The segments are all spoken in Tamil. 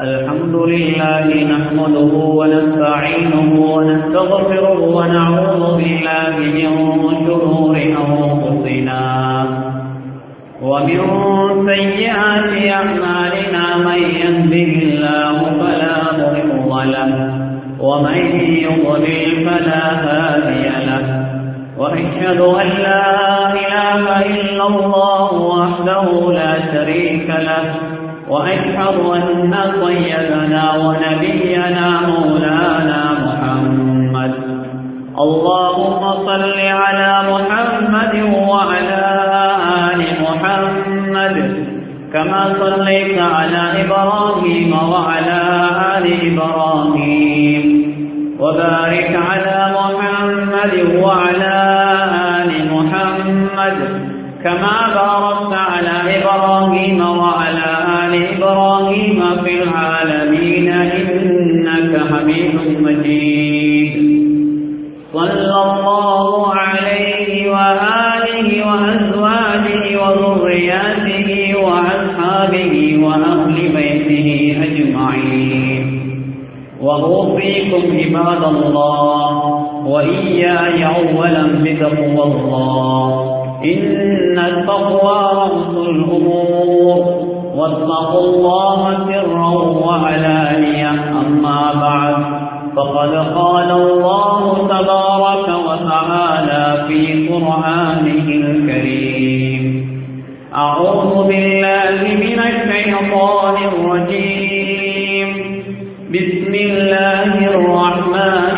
الحمد لله نحمده ونستعينه ونستغفره ونعوذ بالله من شرور أنفسنا ومن سيئات أعمالنا من يهده الله فلا مضل له ومن يضلل فلا هادي له وأشهد أن لا إله إلا الله وحده لا شريك له وأشهد أن سيدنا ونبينا مولانا محمد اللهم صل على محمد وعلى آل محمد كما صليت على إبراهيم وعلى آل إبراهيم وبارك على محمد وعلى آل محمد كما باركت على إبراهيم وعلى آل إبراهيم في العالمين إنك حميد مجيد صلى الله عليه وآله وأزواجه وذرياته وأصحابه وأهل بيته أجمعين وأوصيكم عباد الله وإياي أولا بتقوى الله إن التقوى رأس الأمور واتقوا الله سرا وعلانية أما بعد فقد قال الله تبارك وتعالى في قرآنه الكريم أعوذ بالله من الشيطان الرجيم بسم الله الرحمن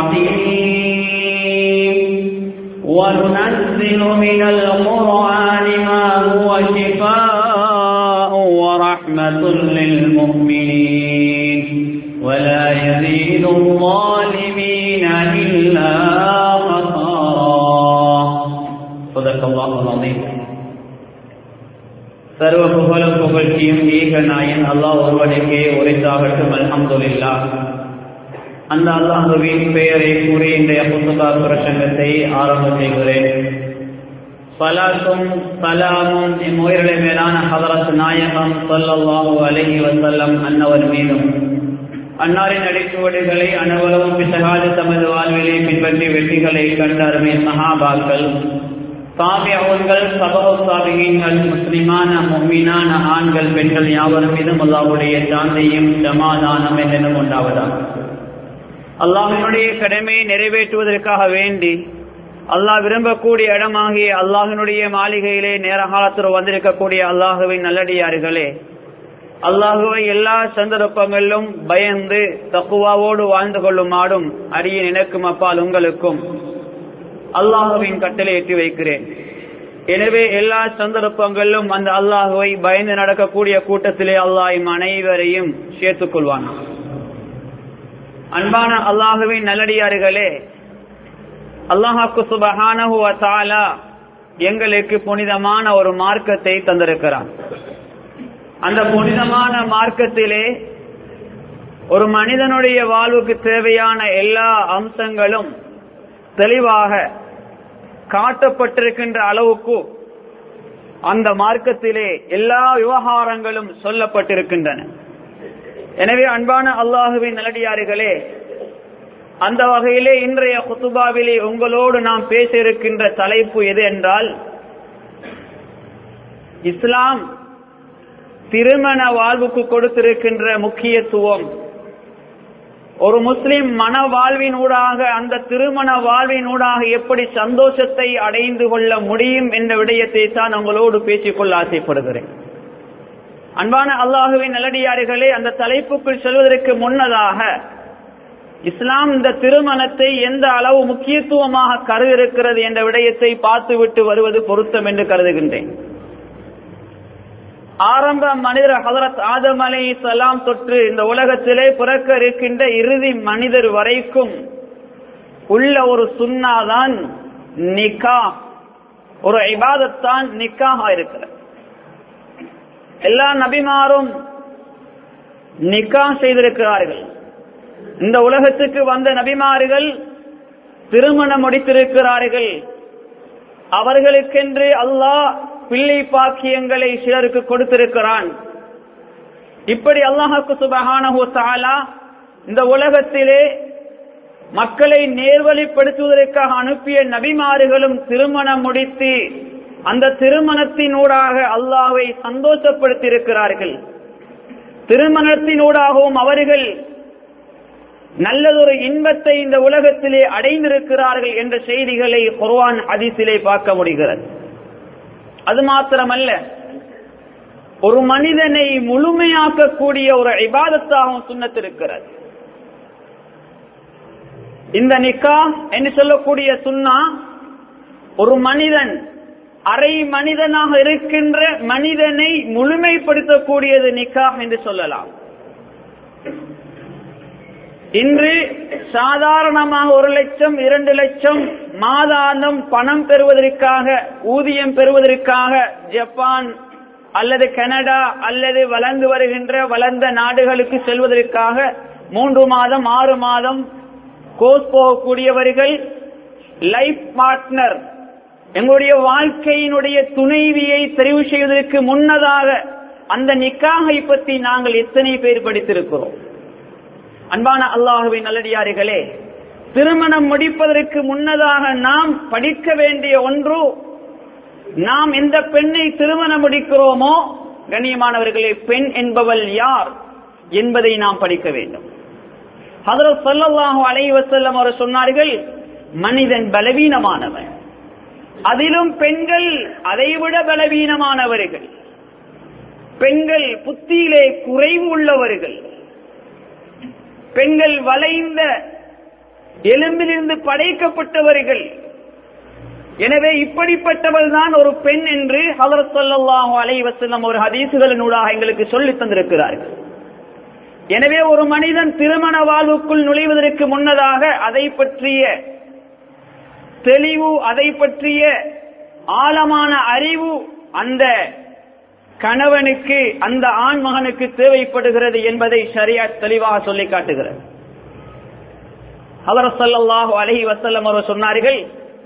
الرحيم وننزل من القرآن ما هو شفاء ورحمة للمؤمنين ولا يزيد الظالمين إلا خسارا صدق الله العظيم சர்வ புகழும் புகழ்ச்சியும் ஏக நாயன் அல்லாஹ் ஒருவனுக்கே உரைத்தாகட்டும் அல்ஹம்துலில்லா அந்த அல்லாஹுவின் பெயரை கூறி இன்றைய புத்தகா பிரசங்கத்தை ஆரம்ப செய்கிறேன் சலாத்தும் சலாமும் இம்முயர்களை மேலான ஹதரத் நாயகம் சொல்லல்லாஹு அலஹி வசல்லம் அன்னவர் மீதும் அன்னாரின் அடிச்சுவடுகளை அனைவரும் பிசகாது தமது வாழ்விலே பின்பற்றி வெற்றிகளை கண்ட அருமை சஹாபாக்கள் சாபியவர்கள் சபக சாபிகங்கள் முஸ்லிமான மும்மீனான ஆண்கள் பெண்கள் யாவரும் மீதும் அல்லாவுடைய சாந்தியும் சமாதானம் என்னென்னும் உண்டாவதாக அல்லாஹினுடைய கடமையை நிறைவேற்றுவதற்காக வேண்டி அல்லாஹ் விரும்பக்கூடிய இடமாகிய அல்லாஹினுடைய மாளிகையிலே நேர காலத்தில் வந்திருக்கக்கூடிய அல்லாஹுவின் நல்லடியார்களே அல்லாஹுவை எல்லா சந்தர்ப்பங்களிலும் பயந்து தக்குவாவோடு வாழ்ந்து கொள்ளுமாடும் அரிய நினைக்கும் அப்பால் உங்களுக்கும் அல்லாஹுவின் கட்டளை ஏற்றி வைக்கிறேன் எனவே எல்லா சந்தர்ப்பங்களிலும் அந்த அல்லாஹுவை பயந்து நடக்கக்கூடிய கூட்டத்திலே அல்லாஹ் அனைவரையும் சேர்த்துக் கொள்வான் அன்பான அல்லாஹுவின் நல்லடியார்களே அல்லாஹாக்கு சுபஹானஹுவ எங்களுக்கு புனிதமான ஒரு மார்க்கத்தை தந்திருக்கிறான் அந்த புனிதமான மார்க்கத்திலே ஒரு மனிதனுடைய வாழ்வுக்கு தேவையான எல்லா அம்சங்களும் தெளிவாக காட்டப்பட்டிருக்கின்ற அளவுக்கு அந்த மார்க்கத்திலே எல்லா விவகாரங்களும் சொல்லப்பட்டிருக்கின்றன எனவே அன்பான அல்லாஹுவின் நல்லடியார்களே அந்த வகையிலே இன்றைய குத்துபாவிலே உங்களோடு நாம் பேச இருக்கின்ற தலைப்பு எது என்றால் இஸ்லாம் திருமண வாழ்வுக்கு கொடுத்திருக்கின்ற முக்கியத்துவம் ஒரு முஸ்லிம் மன வாழ்வினூடாக அந்த திருமண வாழ்வினூடாக எப்படி சந்தோஷத்தை அடைந்து கொள்ள முடியும் என்ற விடயத்தை தான் உங்களோடு பேசிக்கொள்ள ஆசைப்படுகிறேன் அன்பான அல்லாஹுவின் நல்லடியார்களே அந்த தலைப்புக்குள் செல்வதற்கு முன்னதாக இஸ்லாம் இந்த திருமணத்தை எந்த அளவு முக்கியத்துவமாக கருதிருக்கிறது என்ற விடயத்தை பார்த்துவிட்டு வருவது பொருத்தம் என்று கருதுகின்றேன் ஆரம்ப மனிதர் ஹதரத் ஆதம் அலை சலாம் தொற்று இந்த உலகத்திலே பிறக்க இருக்கின்ற இறுதி மனிதர் வரைக்கும் உள்ள ஒரு சுண்ணாதான் நிக்கா ஒரு இபாதத்தான் நிக்காக இருக்கிறது எல்லா நபிமாரும் நிக்கா செய்திருக்கிறார்கள் இந்த உலகத்துக்கு வந்த நபிமார்கள் திருமணம் முடித்திருக்கிறார்கள் அவர்களுக்கென்று அல்லாஹ் பிள்ளை பாக்கியங்களை சிலருக்கு கொடுத்திருக்கிறான் இப்படி அல்லாஹுக்கு சுபஹானஹு தஆலா இந்த உலகத்திலே மக்களை நேர்வழிப்படுத்துவதற்காக அனுப்பிய நபிமார்களும் திருமணம் முடித்து அந்த திருமணத்தினூடாக அல்லாஹ்வை சந்தோஷப்படுத்தியிருக்கிறார்கள் திருமணத்தினூடாகவும் அவர்கள் நல்லதொரு இன்பத்தை இந்த உலகத்திலே அடைந்திருக்கிறார்கள் என்ற செய்திகளை குர்ஆன் ஹதீஸிலே பார்க்க முடிகிறது அது மாத்திரமல்ல ஒரு மனிதனை முழுமையாக்கக்கூடிய ஒரு இபாதத்தாகவும் சுண்ணத்திருக்கிறது இந்த நிக்கா என்று சொல்லக்கூடிய சுன்னா ஒரு மனிதன் அரை மனிதனாக இருக்கின்ற மனிதனை முழுமைப்படுத்தக்கூடியது நிக்கா என்று சொல்லலாம் இன்று சாதாரணமாக ஒரு லட்சம் இரண்டு லட்சம் மாதாந்தம் பணம் பெறுவதற்காக ஊதியம் பெறுவதற்காக ஜப்பான் அல்லது கனடா அல்லது வளர்ந்து வருகின்ற வளர்ந்த நாடுகளுக்கு செல்வதற்காக மூன்று மாதம் ஆறு மாதம் கோர்ஸ் போகக்கூடியவர்கள் லைஃப் பார்ட்னர் எங்களுடைய வாழ்க்கையினுடைய துணைவியை தெரிவு செய்வதற்கு முன்னதாக அந்த நிக்காகை பற்றி நாங்கள் எத்தனை பேர் படித்திருக்கிறோம் அன்பான அல்லாஹுவின் நல்லடியார்களே திருமணம் முடிப்பதற்கு முன்னதாக நாம் படிக்க வேண்டிய ஒன்று நாம் எந்த பெண்ணை திருமணம் முடிக்கிறோமோ கண்ணியமானவர்களே பெண் என்பவள் யார் என்பதை நாம் படிக்க வேண்டும் ஹதரத் ஸல்லல்லாஹு அலைஹி வஸல்லம் அவர் சொன்னார்கள் மனிதன் பலவீனமானவன் அதிலும் பெண்கள் அதைவிட பலவீனமானவர்கள் பெண்கள் புத்தியிலே குறைவு உள்ளவர்கள் பெண்கள் வளைந்த எலும்பிலிருந்து படைக்கப்பட்டவர்கள் எனவே இப்படிப்பட்டவள் தான் ஒரு பெண் என்று ஹதரத் ஸல்லல்லாஹு அலைஹி வஸல்லம் ஒரு ஹதீசுகளினூடாக எங்களுக்கு சொல்லித் தந்திருக்கிறார்கள் எனவே ஒரு மனிதன் திருமண வாழ்வுக்குள் நுழைவதற்கு முன்னதாக அதை பற்றிய தெளிவு அதை பற்றிய ஆழமான அறிவு அந்த கணவனுக்கு அந்த ஆண் மகனுக்கு தேவைப்படுகிறது என்பதை சரியா தெளிவாக சொல்லி காட்டுகிறது ஹலரத் ஸல்லல்லாஹு அலைஹி வஸல்லம் அவர் சொன்னார்கள்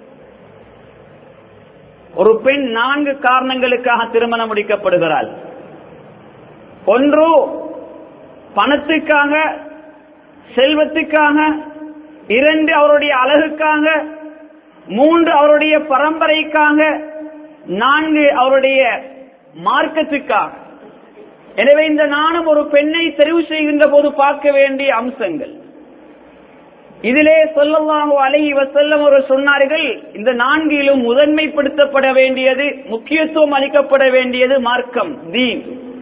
ஒரு பெண் நான்கு காரணங்களுக்காக திருமணம் முடிக்கப்படுகிறாள் ஒன்று பணத்துக்காக செல்வத்துக்காக இரண்டு அவருடைய அழகுக்காக மூன்று அவருடைய பரம்பரைக்காக நான்கு அவருடைய மார்க்கத்துக்காக எனவே இந்த நானும் ஒரு பெண்ணை தெரிவு செய்கின்ற போது பார்க்க வேண்டிய அம்சங்கள் இதிலே சொல்லல்லாஹு அலைஹி வசல்லம் ஒரு சொன்னார்கள் இந்த நான்கிலும் முதன்மைப்படுத்தப்பட வேண்டியது முக்கியத்துவம் அளிக்கப்பட வேண்டியது மார்க்கம் தீன்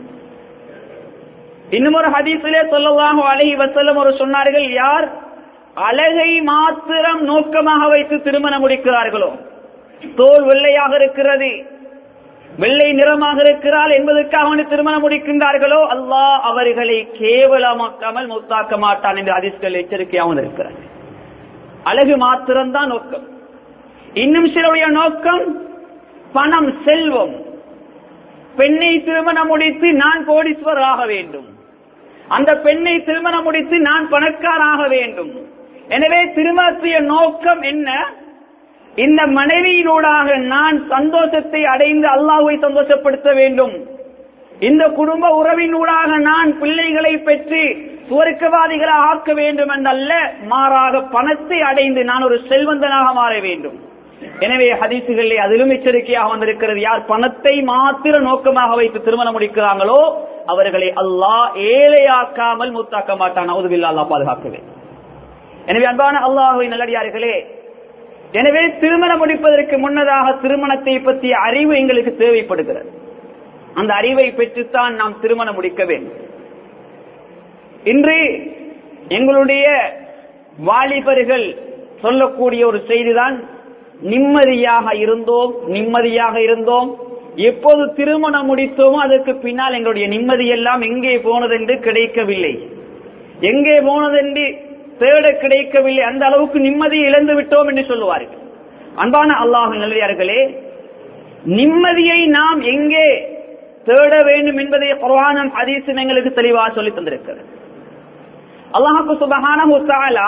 இன்னும் ஒரு ஹதீஸிலே சொல்லல்லாஹு அலைஹி வசல்லம் ஒரு சொன்னார்கள் யார் அழகை மாத்திரம் நோக்கமாக வைத்து திருமணம் முடிக்கிறார்களோ தோல் வெள்ளையாக இருக்கிறது வெள்ளை நிறமாக இருக்கிறாள் என்பதற்காக அவனை திருமணம் முடிக்கின்றார்களோ அல்லாஹ் அவர்களை கேவலமாக்காமல் முத்தாக்க மாட்டான் என்று அதிர்ஷ்கள் எச்சரிக்கையாகவும் இருக்கிறார் அழகு மாத்திரம்தான் நோக்கம் இன்னும் சிலருடைய நோக்கம் பணம் செல்வம் பெண்ணை திருமணம் முடித்து நான் கோடீஸ்வரர் ஆக வேண்டும் அந்த பெண்ணை திருமணம் முடித்து நான் பணக்காராக வேண்டும் எனவே திருமணத்திய நோக்கம் என்ன இந்த மனைவியினூடாக நான் சந்தோஷத்தை அடைந்து அல்லாஹ்வை சந்தோஷப்படுத்த வேண்டும் இந்த குடும்ப உறவினூடாக நான் பிள்ளைகளை பெற்று சுவர்க்கவாதிகளை ஆக்க வேண்டும் என்றல்ல மாறாக பணத்தை அடைந்து நான் ஒரு செல்வந்தனாக மாற வேண்டும் எனவே ஹதீசுகளிலே அதிலும் எச்சரிக்கையாக வந்திருக்கிறது யார் பணத்தை மாத்திர நோக்கமாக வைத்து திருமணம் முடிக்கிறாங்களோ அவர்களை அல்லாஹ் ஏழையாக்காமல் முத்தாக்க மாட்டான் அவதுவில்லா அல்லாஹ் பாதுகாக்க வேண்டும் எனவே அன்பான அல்லாஹுவை நல்லடியார்களே எனவே திருமணம் முடிப்பதற்கு முன்னதாக திருமணத்தை பற்றிய அறிவு எங்களுக்கு தேவைப்படுகிறது அந்த அறிவை பெற்றுத்தான் நாம் திருமணம் முடிக்க வேண்டும் இன்று எங்களுடைய வாலிபர்கள் சொல்லக்கூடிய ஒரு செய்திதான் நிம்மதியாக இருந்தோம் நிம்மதியாக இருந்தோம் எப்போது திருமணம் முடித்தோமோ அதற்கு பின்னால் எங்களுடைய நிம்மதி எல்லாம் எங்கே போனதென்று கிடைக்கவில்லை எங்கே போனதென்று தேட கிடைக்கவில்லை அந்த அளவுக்கு நிம்மதியை இழந்து விட்டோம் என்று சொல்லுவார்கள் அன்பான அல்லாஹ் நல்லடியார்களே நிம்மதியை நாம் எங்கே தேட வேண்டும் என்பதை குர்ஆனும் ஹதீஸும் எங்களுக்கு தெளிவாக சொல்லி தந்திருக்கிறது அல்லாஹுக்கு சுபஹானஹு தஆலா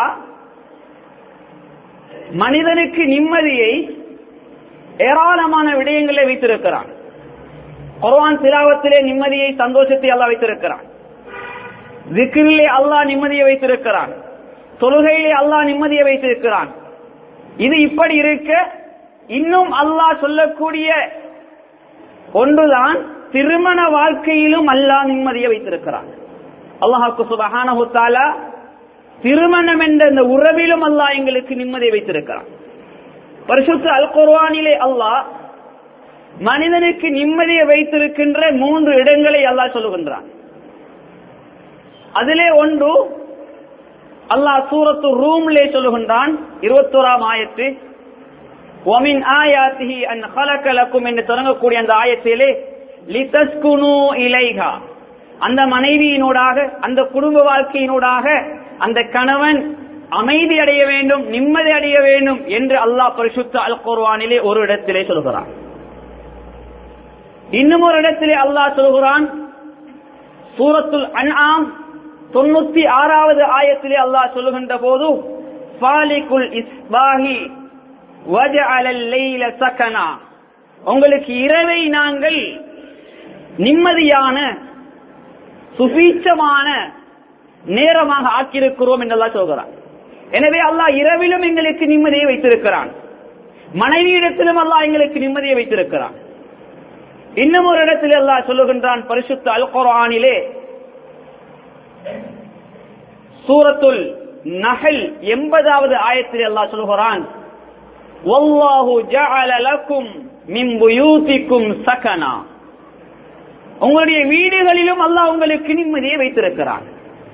மனிதனுக்கு நிம்மதியை ஏராளமான விடயங்களை வைத்திருக்கிறான் குர்ஆன் திலாவத்திலே நிம்மதியை சந்தோஷத்தை அல்லாஹ் வைத்திருக்கிறான் திக்ரிலே அல்லாஹ் நிம்மதியை வைத்திருக்கிறான் தொழுகையிலே அல்லாஹ் நிம்மதியை வைத்திருக்கிறான் இது இப்படி இருக்க இன்னும் அல்லாஹ் சொல்லக்கூடிய ஒன்றுதான் திருமண வாழ்க்கையிலும் அல்லாஹ் நிம்மதியை வைத்திருக்கிறான் அல்லாஹாக்கு சுபஹானஹு தஆலா திருமணம் என்ற இந்த உறவிலும் அல்லாஹ் எங்களுக்கு நிம்மதியை வைத்திருக்கிறான் பரிசுத்த அல் குர்ஆனிலே அல்லாஹ் மனிதனுக்கு நிம்மதியை வைத்திருக்கின்ற மூன்று இடங்களை அல்லாஹ் சொல்லுகின்றான் அதிலே ஒன்று அல்லாஹ் சூரத்து ரூம்லே சொல்லுகின்றான் இருபத்தோராம் ஆயத்து ஒமின் ஆயாத்திஹி அன் ஹலக லக்கும் என்று தொடங்கக்கூடிய அந்த ஆயத்திலே லிதஸ்குனு இலைஹா அந்த மனைவியினூடாக அந்த குடும்ப வாழ்க்கையினூடாக அந்த கணவன் அமைதி அடைய வேண்டும் நிம்மதி அடைய வேண்டும் என்று அல்லாஹ் பரிசுத்த அல் குர்ஆனிலே ஒரு இடத்திலே சொல்கிறான் இன்னும் ஒரு இடத்திலே அல்லாஹ் சொல்கிறான் சூரத்துல் அன்ஆம் தொண்ணூத்தி ஆறாவது ஆயத்திலே அல்லாஹ் சொல்லுகின்ற போது ஃபாலிகுல் இஸ்பாஹி வஜஅலல் லைல சகனா உங்களுக்கு இரவை நாங்கள் நிம்மதியான சுபீட்சமான நேரமாக ஆக்கியிருக்கிறோம் என்று அல்லாஹ் சொல்கிறான் எனவே அல்லாஹ் இரவிலும் எங்களுக்கு நிம்மதியை வைத்திருக்கிறான் மனைவியிடத்திலும் அல்லாஹ் எங்களுக்கு நிம்மதியை வைத்திருக்கிறான் இன்னும் ஒரு இடத்தில் அல்லாஹ் சொல்லுகின்றான் பரிசுத்த அல் குர்ஆனிலே சூரத்துல் நஹல் எண்பதாவது ஆயத்தில் அல்லாஹ் சொல்கிறான் வல்லாஹு ஜஅல லக்கும் மின் புயூதிக்கும் சகனா உங்களுடைய வீடுகளிலும் அல்லாஹ் உங்களுக்கு நிம்மதியை வைத்திருக்கிறான்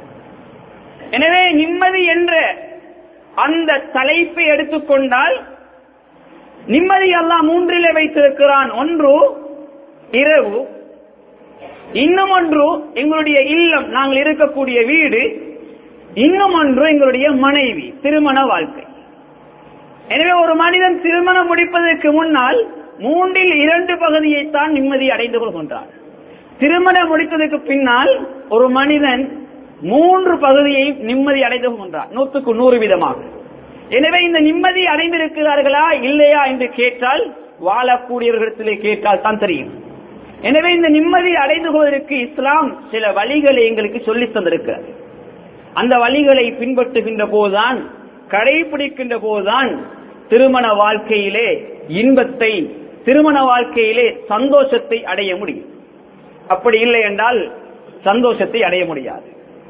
எனவே நிம்மதி என்ற அந்த தலைப்பை எடுத்துக்கொண்டால் நிம்மதி அல்லாஹ் மூன்றிலே வைத்திருக்கிறான் ஒன்று இரவு இன்னும் ஒன்று எங்களுடைய இல்லம் நாங்கள் இருக்கக்கூடிய வீடு இன்னும் ஒன்று எங்களுடைய மனைவி திருமண வாழ்க்கை எனவே ஒரு மனிதன் திருமணம் முடிப்பதற்கு முன்னால் மூன்றில் இரண்டு பகுதியைத்தான் நிம்மதி அடைந்து கொள்கின்றான் திருமணம் முடித்ததற்கு பின்னால் ஒரு மனிதன் மூன்று பகுதியை நிம்மதி அடைந்து கொள்கின்றான் நூற்றுக்கு நூறு விதமாக எனவே இந்த நிம்மதி அடைந்திருக்கிறார்களா இல்லையா என்று கேட்டால் வாழக்கூடியவர்களிடத்திலே கேட்டால் தான் தெரியும் எனவே இந்த நிம்மதி அடைந்து கொள்வதற்கு இஸ்லாம் சில வழிகளை எங்களுக்கு சொல்லித் தந்திருக்கிறது அந்த வழிகளை பின்பற்றுகின்ற போதுதான் கடைபிடிக்கின்ற போதுதான் திருமண வாழ்க்கையிலே இன்பத்தை திருமண வாழ்க்கையிலே சந்தோஷத்தை அடைய முடியும் அப்படி இல்லை என்றால் சந்தோஷத்தை அடைய முடியாது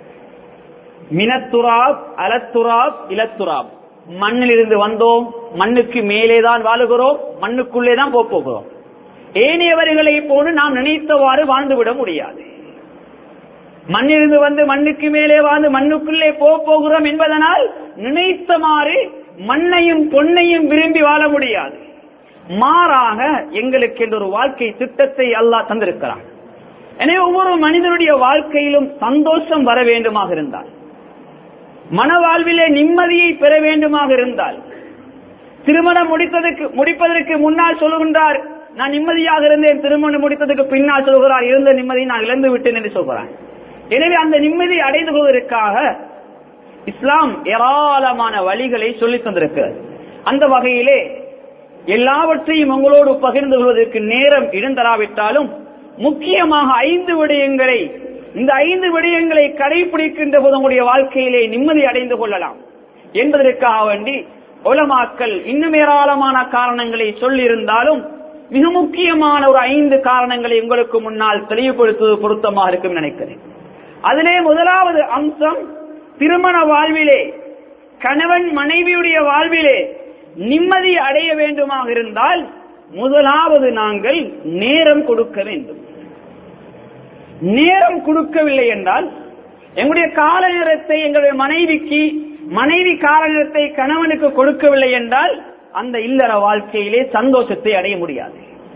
மினத்துராப் அலத்துராப் இலத்துராப் மண்ணிலிருந்து வந்தோம் மண்ணுக்கு மேலேதான் வாழுகிறோம் மண்ணுக்குள்ளே தான் போக போகிறோம் ஏனையவர்களை போன்று நாம் நினைத்தவாறு வாழ்ந்துவிட முடியாது மண்ணிலிருந்து வந்து மண்ணுக்கு மேலே வாழ்ந்து மண்ணுக்குள்ளே போக போகிறோம் என்பதனால் நினைத்தமாறு மண்ணையும் பொன்னையும் விரும்பி வாழ முடியாது மாறாக எங்களுக்கு என்ற ஒரு வாழ்க்கை திட்டத்தை அல்லாஹ் தந்திருக்கிறான் எனவே ஒவ்வொரு மனிதனுடைய வாழ்க்கையிலும் சந்தோஷம் வர வேண்டுமாக இருந்தால் மன வாழ்விலே நிம்மதியை பெற வேண்டுமாக இருந்தால் திருமணம் முடித்ததற்கு முடிப்பதற்கு முன்னால் சொல்லுகின்றார் நான் நிம்மதியாக இருந்தேன் திருமணம் முடித்ததற்கு பின்னால் சொல்கிறார் இருந்த நிம்மதியை நான் இழந்து விட்டேன் என்று சொல்கிறான் எனவே அந்த நிம்மதி அடைந்து கொள்வதற்காக இஸ்லாம் ஏராளமான வழிகளை சொல்லித் தந்திருக்கிறது அந்த வகையிலே எல்லாவற்றையும் உங்களோடு பகிர்ந்து கொள்வதற்கு நேரம் இடந்தராவிட்டாலும் முக்கியமாக ஐந்து விடயங்களை இந்த ஐந்து விடயங்களை கடைபிடிக்கின்ற போது உங்களுடைய வாழ்க்கையிலே நிம்மதி அடைந்து கொள்ளலாம் என்பதற்காக வேண்டி உலமாக்கள் இன்னும் ஏராளமான காரணங்களை சொல்லியிருந்தாலும் மிக முக்கியமான ஒரு ஐந்து காரணங்களை உங்களுக்கு முன்னால் தெளிவுபடுத்துவது பொருத்தமாக இருக்கும் நினைக்கிறேன் அதிலே முதலாவது அம்சம் திருமண வாழ்விலே கணவன் மனைவியுடைய வாழ்விலே நிம்மதி அடைய வேண்டுமாக இருந்தால் முதலாவது நாங்கள் நேரம் கொடுக்க வேண்டும் நேரம் கொடுக்கவில்லை என்றால் எங்களுடைய கால நேரத்தை எங்களுடைய மனைவிக்கு மனைவி கால நேரத்தை கணவனுக்கு கொடுக்கவில்லை என்றால் அந்த இல்லற வாழ்க்கையிலே சந்தோஷத்தை அடைய முடியாது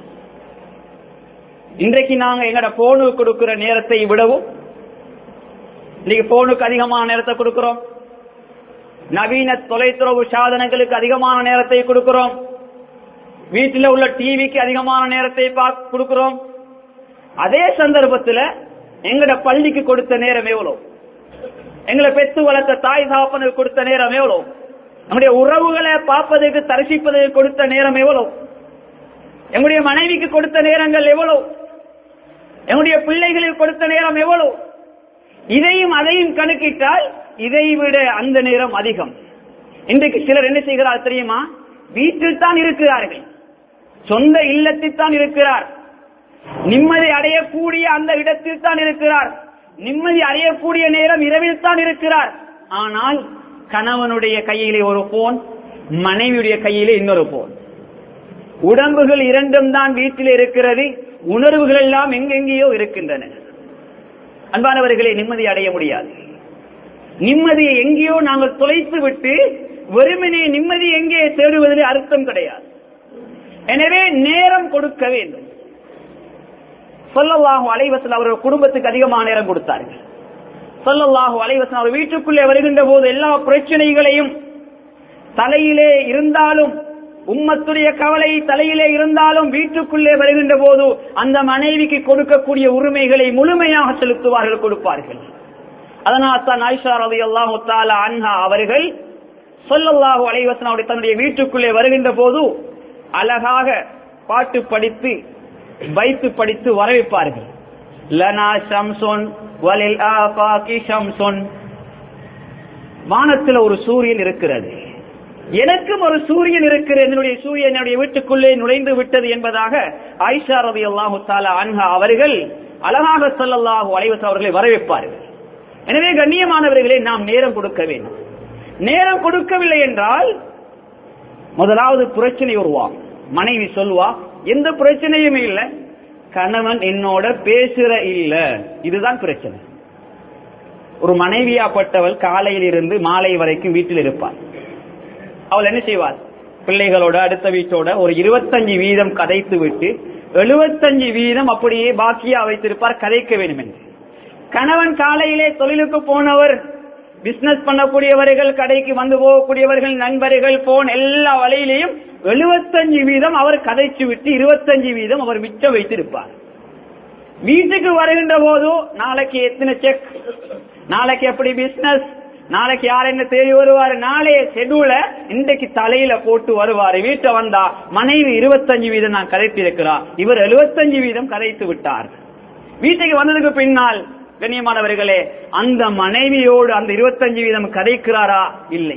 இன்றைக்கு நாங்க எங்கட போனுக்கு கொடுக்கிற நேரத்தை விடவும் இன்னைக்கு போனுக்கு அதிகமான நேரத்தை கொடுக்கிறோம் நவீன தொலைத்துறவு சாதனங்களுக்கு அதிகமான நேரத்தை கொடுக்கிறோம் வீட்டில் உள்ள டிவிக்கு அதிகமான நேரத்தை கொடுக்கிறோம் அதே சந்தர்ப்பத்தில் எங்கட பள்ளிக்கு கொடுத்த நேரம் எவ்வளவு எங்களை பெத்து வளர்த்த தாய் சாப்பனுக்கு கொடுத்த நேரம் எவ்வளவு நம்முடைய உறவுகளை பார்ப்பதற்கு தரிசிப்பதற்கு கொடுத்த நேரம் எவ்வளவு எங்களுடைய மனைவிக்கு கொடுத்த நேரங்கள் எவ்வளவு எங்களுடைய பிள்ளைகளுக்கு கொடுத்த நேரம் எவ்வளவு இதையும் அதையும் கணக்கிட்டால் இதை விட அந்த நேரம் அதிகம் இன்றைக்கு சிலர் என்ன செய்கிறார் தெரியுமா வீட்டில் தான் இருக்கிறார்கள் சொந்த இல்லத்தில் தான் இருக்கிறார் நிம்மதி அடையக்கூடிய அந்த இடத்தில் தான் இருக்கிறார் நிம்மதி அடையக்கூடிய நேரம் இரவில் தான் இருக்கிறார் ஆனால் கணவனுடைய கையிலே ஒரு போன் மனைவியுடைய கையிலே இன்னொரு போன் உடம்புகள் இரண்டும் தான் வீட்டில் இருக்கிறது உணர்வுகள் எல்லாம் எங்கெங்கேயோ இருக்கின்றன அன்பானவர்களே நிம்மதி அடைய முடியாது நிம்மதியை எங்கேயோ நாங்கள் தொலைத்து விட்டு வெறுமனே நிம்மதி எங்கே தேடுவதில் அர்த்தம் கிடையாது எனவே நேரம் கொடுக்க வேண்டும் சொல்லல்லாஹு அலைவசல் அவர்கள் குடும்பத்துக்கு அதிகமான நேரம் கொடுத்தார்கள் சொல்லல்லாஹு அலைவசல் அவர் வீட்டுக்குள்ளே வருகின்ற போது எல்லா பிரச்சனைகளையும் தலையிலே இருந்தாலும் உம்மத்துடைய கவலை தலையிலே இருந்தாலும் வீட்டுக்குள்ளே வருகின்ற போது அந்த மனைவிக்கு கொடுக்கக்கூடிய உரிமைகளை முழுமையாக செலுத்துவார்கள் கொடுப்பார்கள் அதனால் தான் ஆயிஷா ரவி அல்லாஹு தாலா அன்ஹா அவர்கள் சொல்லல்லாஹு அலைவசன் தன்னுடைய வீட்டுக்குள்ளே வருகின்ற போது அழகாக பாட்டு படித்து வைத்து படித்து வரவேற்பார்கள் லனா ஷம்சொன் வலில் ஆபாகி ஷம்சொன் வானத்தில் ஒரு சூரியன் இருக்கிறது எனக்கும் ஒரு சூரியன் இருக்கிறது என்னுடைய சூரியன் என்னுடைய வீட்டுக்குள்ளே நுழைந்து விட்டது என்பதாக ஆயிஷா ரவி அல்லாஹு தாலா அன்ஹா அவர்கள் அழகாக சொல்லல்லாஹு அலைவசம் அவர்களை வரவேற்பார்கள் எனவே கண்ணியமானவர்களே நாம் நேரம் கொடுக்க வேண்டும் நேரம் கொடுக்கவில்லை என்றால் முதலாவது பிரச்சனை உருவாகும் மனைவி சொல்வா எந்த பிரச்சனையுமே இல்ல கணவன் என்னோட பேசுற இல்ல இதுதான் பிரச்சனை ஒரு மனைவியாப்பட்டவள் காலையில் இருந்து மாலை வரைக்கும் வீட்டில் இருப்பார் அவள் என்ன செய்வார் பிள்ளைகளோட அடுத்த வீட்டோட ஒரு இருபத்தஞ்சு வீதம் கதைத்து விட்டு எழுபத்தஞ்சு வீதம் அப்படியே பாக்கியா வைத்திருப்பார் கதைக்க வேண்டும் என்று கணவன் காலையிலே தொழிலுக்கு போனவர் பிசினஸ் பண்ணக்கூடியவர்கள் கடைக்கு வந்து போகக்கூடியவர்கள் நண்பர்கள் போன் எல்லா வழியிலையும் எழுபத்தஞ்சு வீதம் அவர் கதைச்சு விட்டு இருபத்தஞ்சு வீதம் அவர் மிச்சம் வைத்திருப்பார் வீட்டுக்கு வருகின்ற போது நாளைக்கு எத்தனை செக் நாளைக்கு எப்படி பிசினஸ் நாளைக்கு யார் என்ன தேடி வருவாரு நாளைய ஷெடியூல இன்றைக்கு தலையில போட்டு வருவாரு வீட்டை வந்தா மனைவி இருபத்தஞ்சு வீதம் நான் கதைத்து இருக்கிறார் இவர் எழுபத்தஞ்சு வீதம் கதைத்து விட்டார் வீட்டுக்கு வந்ததுக்கு பின்னால் கண்ணியமானவர்களே அந்த மனைவியோடு அந்த இருபத்தஞ்சு வீதம் கதைக்கிறாரா இல்லை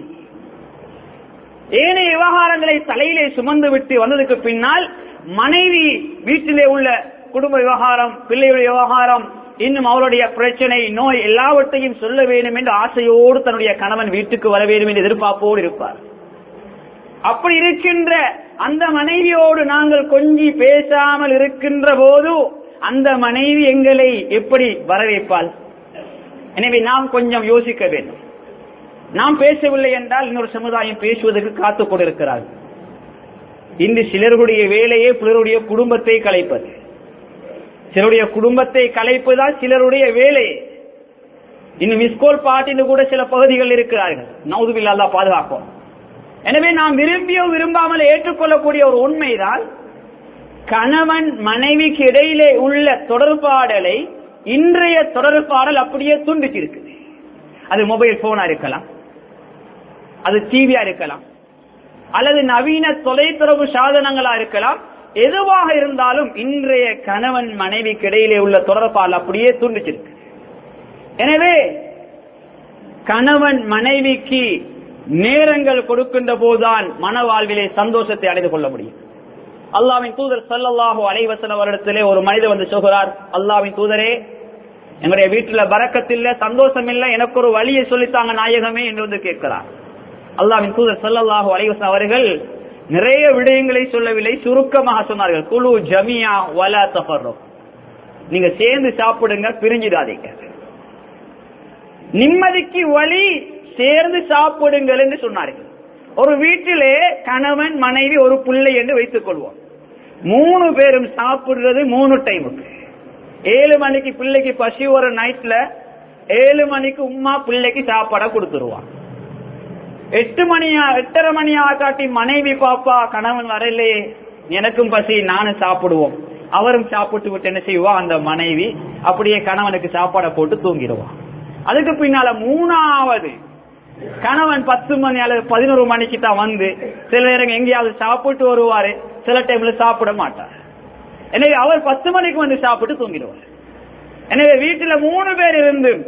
ஏனைய விவகாரங்களை தலையிலே சுமந்து விட்டு வந்ததுக்கு பின்னால் மனைவி வீட்டிலே உள்ள குடும்ப விவகாரம் பிள்ளையுடைய விவகாரம் இன்னும் அவருடைய பிரச்சனை நோய் எல்லாவற்றையும் சொல்ல வேண்டும் என்று ஆசையோடு தன்னுடைய கணவன் வீட்டுக்கு வர வேண்டும் என்று எதிர்பார்ப்போடு இருப்பார் அப்படி இருக்கின்ற அந்த மனைவியோடு நாங்கள் கொஞ்சி பேசாமல் இருக்கின்ற போது அந்த மனைவி எங்களை எப்படி வரவேற்பாள் எனவே நாம் கொஞ்சம் யோசிக்க வேண்டும் நாம் பேசவில்லை என்றால் இன்னொரு சமுதாயம் பேசுவதற்கு காத்துக் கொண்டிருக்கிறார் இன்று சிலருடைய வேலையே பிறருடைய குடும்பத்தை கலைப்பது சிலருடைய குடும்பத்தை கலைப்பதுதான் சிலருடைய வேலை இன்னும் மிஸ்கோல் பாட்டின்னு கூட சில பகுதிகள் இருக்கிறார்கள் நவுதுபில்லா பாதுகாப்போம் எனவே நாம் விரும்பியோ விரும்பாமல் ஏற்றுக்கொள்ளக்கூடிய ஒரு உண்மைதான் கணவன் மனைவிக்கு இடையிலே உள்ள தொடர்பாடலை இன்றைய தொடர்பாடல் அப்படியே துண்டிச்சிருக்கு அது மொபைல் போனா இருக்கலாம் அது டிவியா இருக்கலாம் அல்லது நவீன தொலைத்தொடர்பு சாதனங்களா இருக்கலாம் எதுவாக இருந்தாலும் இன்றைய கணவன் மனைவிக்கு இடையிலே உள்ள தொடர்பால் அப்படியே துண்டிச்சிருக்கு எனவே கணவன் மனைவிக்கு நேரங்கள் கொடுக்கின்ற போதுதான் மன வாழ்விலே சந்தோஷத்தை அடைந்து கொள்ள முடியும் அல்லாவின் தூதர் சல்லல்லாஹு அலைவசன வருடத்திலே ஒரு மனிதர் வந்து சொல்கிறார் அல்லாவின் தூதரே எங்களுடைய வீட்டுல பறக்கத்தில்ல சந்தோஷம் இல்ல எனக்கு ஒரு வழியை சொல்லித்தாங்க நாயகமே என்று வந்து கேட்கிறார் அல்லாவின் தூதர் சல்லல்லாஹு அலைவசன் அவர்கள் நிறைய விடயங்களை சொல்லவில்லை சுருக்கமாக சொன்னார்கள் குழு ஜமியா வலா தஃபர்ரோ நீங்க சேர்ந்து சாப்பிடுங்க பிரிஞ்சிடாதீங்க நிம்மதிக்கு வழி சேர்ந்து சாப்பிடுங்கள் என்று சொன்னார்கள் ஒரு வீட்டிலே கணவன் மனைவி ஒரு பிள்ளை என்று வைத்துக் கொள்வோம் மூணு பேரும் சாப்பிடுறது மூணு டைமுக்கு ஏழு மணிக்கு பிள்ளைக்கு பசி ஒரு நைட்ல ஏழு மணிக்கு உமா பிள்ளைக்கு சாப்பாட கொடுத்துருவான் எட்டு மணியா எட்டரை மணியா காட்டி மனைவி பாப்பா கணவன் வரலையே எனக்கும் பசி நானும் சாப்பிடுவோம் அவரும் சாப்பிட்டு விட்டு என்ன செய்வா அந்த மனைவி அப்படியே கணவனுக்கு சாப்பாடை போட்டு தூங்கிடுவான் அதுக்கு பின்னால மூணாவது கணவன் பத்து மணி அல்லது பதினோரு மணிக்கு தான் வந்து சில நேரம் எங்கேயாவது சாப்பிட்டு வருவாரு சில டைம்ல சாப்பிட மாட்டார் எனவே அவர் பத்து மணிக்கு வந்து சாப்பிட்டு தூங்கிடுவார் எனவே வீட்டுல மூணு பேர் இருந்து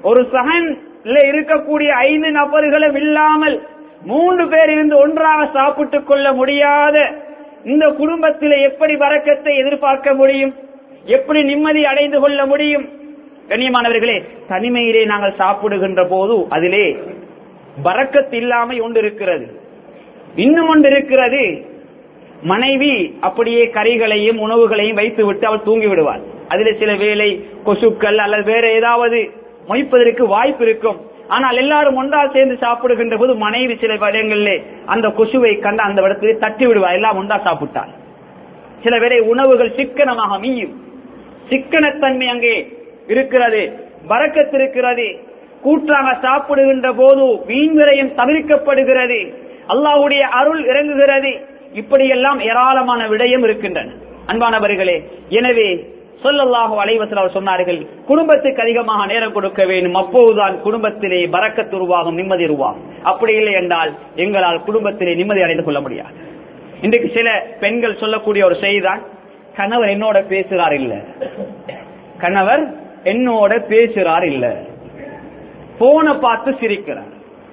ஒரு சகன்ல இருக்கக்கூடிய ஐந்து நபர்களும் இல்லாமல் மூன்று பேர் இருந்து ஒன்றாக சாப்பிட்டுக் கொள்ள முடியாத இந்த குடும்பத்திலே எப்படி வரக்கத்தை எதிர்பார்க்க முடியும் எப்படி நிம்மதி அடைந்து கொள்ள முடியும் கண்ணியமானவர்களே தனிமையிலே நாங்கள் சாப்பிடுகின்ற போது அதிலே பறக்கத் இல்லாமை ஒன்று இருக்கிறது இன்னும் ஒன்று இருக்கிறது மனைவி அப்படியே கறிகளையும் உணவுகளையும் வைத்து விட்டு அவள் தூங்கி விடுவாள் அதில் சில வேலை கொசுக்கள் அல்லது வேற ஏதாவது மொய்ப்பதற்கு வாய்ப்பு இருக்கும் ஆனால் எல்லாரும் ஒன்றால் சேர்ந்து சாப்பிடுகின்ற போது மனைவி சில இடங்களிலே அந்த கொசுவை கண்டு அந்த இடத்திலே தட்டி விடுவார் எல்லாம் ஒன்றா சாப்பிட்டாள் சில வேளை உணவுகள் சிக்கனமாக மீயும் சிக்கனத்தன்மை அங்கே இருக்கிறது பறக்கத்து இருக்கிறது கூட்டாக சாப்பிடுகின்ற போது வீண் விரயம் தவிர்க்கப்படுகிறது அல்லாஹ்வுடைய அருள் இறங்குகிறது இப்படியெல்லாம் ஏராளமான விடயம் இருக்கின்றன அன்பானவர்களே எனவே சொல்லல்லாஹு அலைவசல் அவர் சொன்னார்கள் குடும்பத்துக்கு அதிகமாக நேரம் கொடுக்க வேண்டும் அப்போதுதான் குடும்பத்திலே பறக்கத்து உருவாகும் நிம்மதி உருவாகும் அப்படி இல்லை என்றால் எங்களால் குடும்பத்திலே நிம்மதி அடைந்து கொள்ள முடியாது இன்றைக்கு சில பெண்கள் சொல்லக்கூடிய ஒரு செய்திதான் கணவர் என்னோட பேசுறார் இல்ல கணவர் என்னோட பேசுறார் இல்ல போனை பார்த்து சிரிக்கிறார்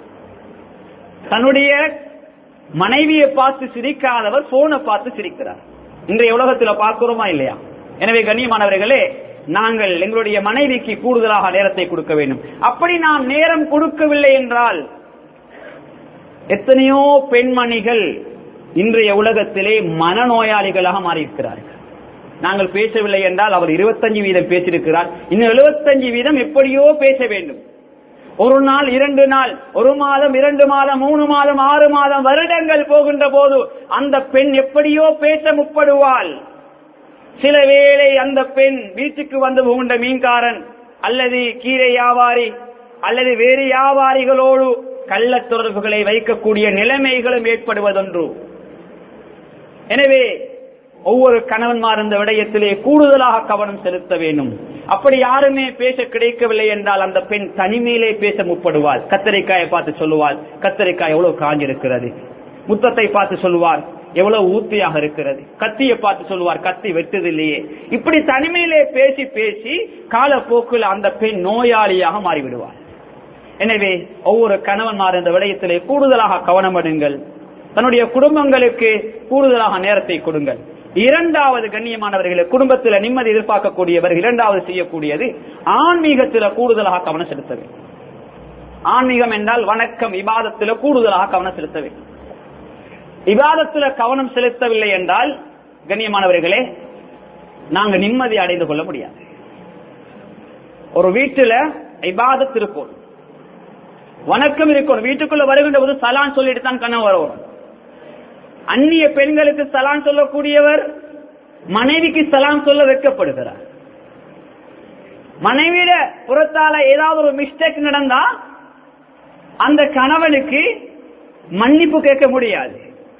தன்னுடைய மனைவியை பார்த்து சிரிக்காதவர் போனை பார்த்து சிரிக்கிறார் இன்றைய உலகத்துல பார்க்கிறோமா இல்லையா எனவே கண்ணியமானவர்களே நாங்கள் எங்களுடைய மனைவிக்கு கூடுதலாக நேரத்தை கொடுக்க வேண்டும் அப்படி நாம் நேரம் கொடுக்கவில்லை என்றால் எத்தனையோ பெண்மணிகள் இன்றைய உலகத்திலே மனநோயாளிகளாக மாறியிருக்கிறார்கள் நாங்கள் பேசவில்லை என்றால் அவர் இருபத்தஞ்சு வீதம் பேசியிருக்கிறார் இன்னும் எழுபத்தஞ்சு வீதம் எப்படியோ பேச வேண்டும் ஒரு நாள் இரண்டு நாள் ஒரு மாதம் இரண்டு மாதம் மூணு மாதம் ஆறு மாதம் வருடங்கள் போகின்ற போது அந்த பெண் எப்படியோ பேச முற்படுவாள் சில வேளை அந்த பெண் வீட்டுக்கு வந்து புகுண்ட மீன்காரன் அல்லது கீரை வியாபாரி அல்லது வேறு வியாபாரிகளோடு கள்ள தொடர்புகளை வைக்கக்கூடிய நிலைமைகளும் ஏற்படுவதொன்று எனவே ஒவ்வொரு கணவன்மார் இந்த விடயத்திலே கூடுதலாக கவனம் செலுத்த வேண்டும் அப்படி யாருமே பேச கிடைக்கவில்லை என்றால் அந்த பெண் தனிமையிலே பேச முற்படுவாள் கத்தரிக்காயை பார்த்து சொல்லுவாள் கத்தரிக்காய் எவ்வளவு காஞ்சிருக்கிறது முத்தத்தை பார்த்து சொல்லுவார் எவ்வளவு ஊத்தியாக இருக்கிறது கத்தியை பார்த்து சொல்லுவார் கத்தி வெட்டதில்லையே இப்படி தனிமையிலே பேசி பேசி காலப்போக்கில் அந்த பெண் நோயாளியாக மாறிவிடுவார் எனவே ஒவ்வொரு கணவன்மார் இந்த விடயத்திலே கூடுதலாக கவனம் எடுங்கள் தன்னுடைய குடும்பங்களுக்கு கூடுதலாக நேரத்தை கொடுங்கள் இரண்டாவது கண்ணியமானவர்களை குடும்பத்தில் நிம்மதி எதிர்பார்க்கக்கூடியவர்கள் இரண்டாவது செய்யக்கூடியது ஆன்மீகத்தில் கூடுதலாக கவனம் செலுத்த வேண்டும் ஆன்மீகம் என்றால் வணக்கம் இபாதத்தில் கூடுதலாக கவனம் செலுத்த வேண்டும் இபாதத்தில் கவனம் செலுத்தவில்லை என்றால் கண்ணியமானவர்களே நாங்க நிம்மதி அடைந்து கொள்ள முடியாது ஒரு வீட்டுல இபாதத் இருக்கும் வணக்கம் இருக்கணும் வீட்டுக்குள்ள வருகின்ற போது சலான் சொல்லிட்டு தான் கண்ணன் வரும் அந்நிய பெண்களுக்கு சலான் சொல்லக்கூடியவர் மனைவிக்கு சலான் சொல்ல வைக்கப்படுகிறார் மனைவியிட புறத்தால ஏதாவது ஒரு மிஸ்டேக் நடந்தா அந்த கணவனுக்கு மன்னிப்பு கேட்க முடியாது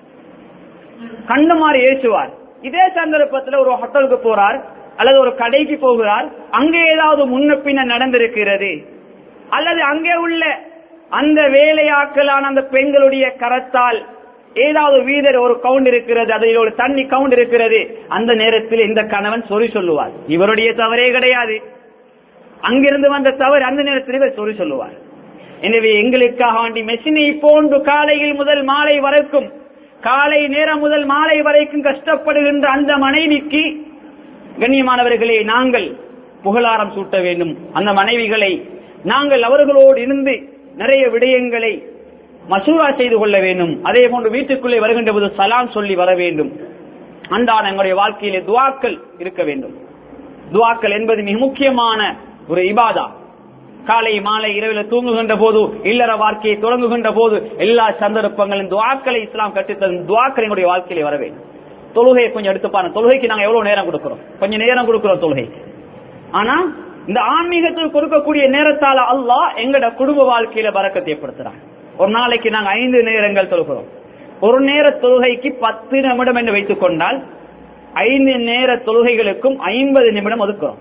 கண்டுமாறு ஏசுவார் இதே சந்தர்ப்பத்தில் ஒரு ஹோட்டலுக்கு போறார் அல்லது ஒரு கடைக்கு போகிறார் அங்கே ஏதாவது முன்ன பின்ன நடந்திருக்கிறது அல்லது அங்கே உள்ள அந்த வேலையாக்கலான அந்த பெண்களுடைய கரத்தால் ஏதாவது வீதர் ஒரு கவுண்ட் இருக்கிறது அதில் ஒரு தண்ணி கவுண்ட் இருக்கிறது அந்த நேரத்தில் இந்த கணவன் சொறி சொல்லுவார் இவருடைய தவறே கிடையாது அங்கிருந்து வந்த தவறு அந்த நேரத்தில் இவர் சொறி சொல்லுவார் எனவே எங்களுக்காக வேண்டி மெஷினை போன்று காலையில் முதல் மாலை வரைக்கும் காலை நேரம் முதல் மாலை வரைக்கும் கஷ்டப்படுகின்ற அந்த மனைவிக்கு கண்ணியமானவர்களே நாங்கள் புகழாரம் சூட்ட வேண்டும் அந்த மனைவிகளை நாங்கள் அவர்களோடு இருந்து நிறைய விடயங்களை மசூரா செய்து கொள்ள வேண்டும் அதே போன்று வீட்டுக்குள்ளே வருகின்ற போது சலாம் சொல்லி வர வேண்டும் அன்றாட எங்களுடைய வாழ்க்கையிலே துவாக்கள் இருக்க வேண்டும் துவாக்கள் என்பது மிக முக்கியமான ஒரு இபாதா காலை மாலை இரவில் தூங்குகின்ற போது இல்லற வாழ்க்கையை தொடங்குகின்ற போது எல்லா சந்தர்ப்பங்களும் துவாக்களை இஸ்லாம் கட்டித்தரும் துவாக்கள் எங்களுடைய வாழ்க்கையிலே வர வேண்டும் தொழுகையை கொஞ்சம் எடுத்து பாருங்க தொழுகைக்கு நாங்க எவ்வளவு நேரம் கொடுக்கிறோம் கொஞ்சம் நேரம் கொடுக்கிறோம் தொழுகைக்கு ஆனா இந்த ஆன்மீகத்தில் கொடுக்கக்கூடிய நேரத்தால அல்லாஹ் எங்கட குடும்ப வாழ்க்கையில பறக்கத்தை ஏற்படுத்துறாங்க ஒரு நாளைக்கு நாங்க ஐந்து நேரங்கள் தொழுகிறோம் ஒரு நேர தொழுகைக்கு பத்து நிமிடம் என்று வைத்துக் கொண்டால் ஐந்து நேர தொழுகைகளுக்கும் ஐம்பது நிமிடம் ஒதுக்குறோம்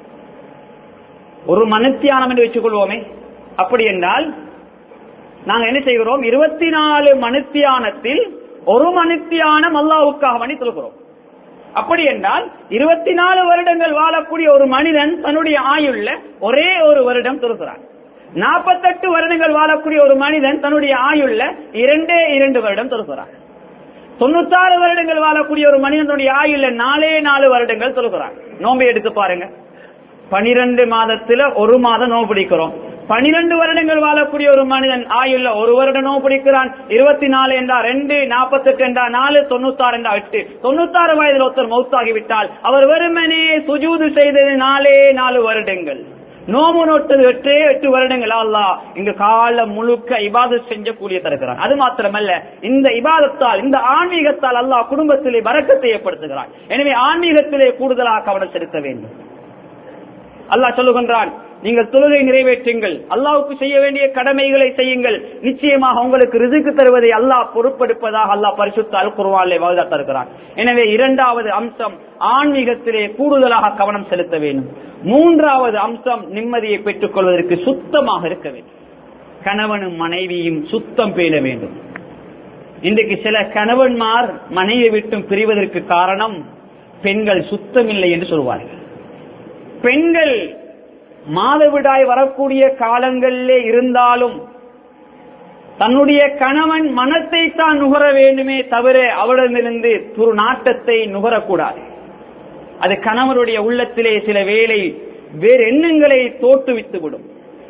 ஒரு மனுத்தியானம் என்று வச்சுக் கொள்வோமே அப்படி என்றால் நாங்க என்ன செய்கிறோம் இருபத்தி நாலு மனுத்தியானத்தில் ஒரு மனுத்தியானம் அல்லாவுக்காக மணி தொழுகிறோம் அப்படி என்றால் இருபத்தி நாலு வருடங்கள் வாழக்கூடிய ஒரு மனிதன் தன்னுடைய ஆயுள்ள ஒரே ஒரு வருடம் தொழுகிறான் நாற்பத்தெட்டு வருடங்கள் வாழக்கூடிய ஒரு மனிதன் தன்னுடைய ஆயுள்ள இரண்டே இரண்டு வருடம் தொழுகிறார் தொண்ணூத்தாறு வருடங்கள் வாழக்கூடிய ஒரு மனிதனுடைய ஆயுள்ள நாலே நாலு வருடங்கள் தொழுகிறார் நோம்பை எடுத்து பாருங்க பனிரெண்டு மாதத்துல ஒரு மாதம் நோம்பு பிடிக்கிறோம் பனிரெண்டு வருடங்கள் வாழக்கூடிய ஒரு மனிதன் ஆயுள்ள ஒரு வருடம் நோம்பு பிடிக்கிறான் இருபத்தி நாலு என்றா ரெண்டு நாற்பத்தெட்டு என்றா நாலு தொண்ணூத்தாறு என்றா எட்டு தொண்ணூத்தாறு வயதில் ஒருத்தர் மௌத்தாகிவிட்டால் அவர் வெறுமனே சுஜூது செய்தது நாலே நாலு வருடங்கள் நோம்பு நோட்டது எட்டே எட்டு வருடங்கள் அல்லா இங்கு காலம் முழுக்க இபாத செஞ்ச கூலிய தருகிறான் அது மாத்திரமல்ல இந்த இபாதத்தால் இந்த ஆன்மீகத்தால் அல்லாஹ் குடும்பத்திலே வரக்கத்தை ஏற்படுத்துகிறான் எனவே ஆன்மீகத்திலே கூடுதலாக கவனம் செலுத்த வேண்டும் அல்லாஹ் சொல்லுகின்றான் நீங்கள் தொழுகை நிறைவேற்றுங்கள் அல்லாவுக்கு செய்ய வேண்டிய கடமைகளை செய்யுங்கள் நிச்சயமாக உங்களுக்கு ரிசுக்கு தருவதை அல்லாஹ் பொறுப்பெடுப்பதாக அல்லாஹ் பரிசுத்த அல் குருவாலே வாழ்தா தருகிறான் எனவே இரண்டாவது அம்சம் ஆன்மீகத்திலே கூடுதலாக கவனம் செலுத்த வேண்டும் மூன்றாவது அம்சம் நிம்மதியை பெற்றுக் கொள்வதற்கு சுத்தமாக இருக்க வேண்டும் கணவனும் மனைவியும் சுத்தம் பேண வேண்டும் இன்றைக்கு சில கணவன்மார் மனைவியை விட்டும் பிரிவதற்கு காரணம் பெண்கள் சுத்தமில்லை என்று சொல்வார்கள் பெண்கள் மாதவிடாய் வரக்கூடிய காலங்களிலே இருந்தாலும் தன்னுடைய கணவன் மனத்தை தான் நுகர வேண்டுமே தவிர அவரிடமிருந்து துரு நாட்டத்தை நுகரக்கூடாது அது கணவனுடைய உள்ளத்திலே சில வேலை வேறு எண்ணங்களை தோற்றுவித்துவிடும்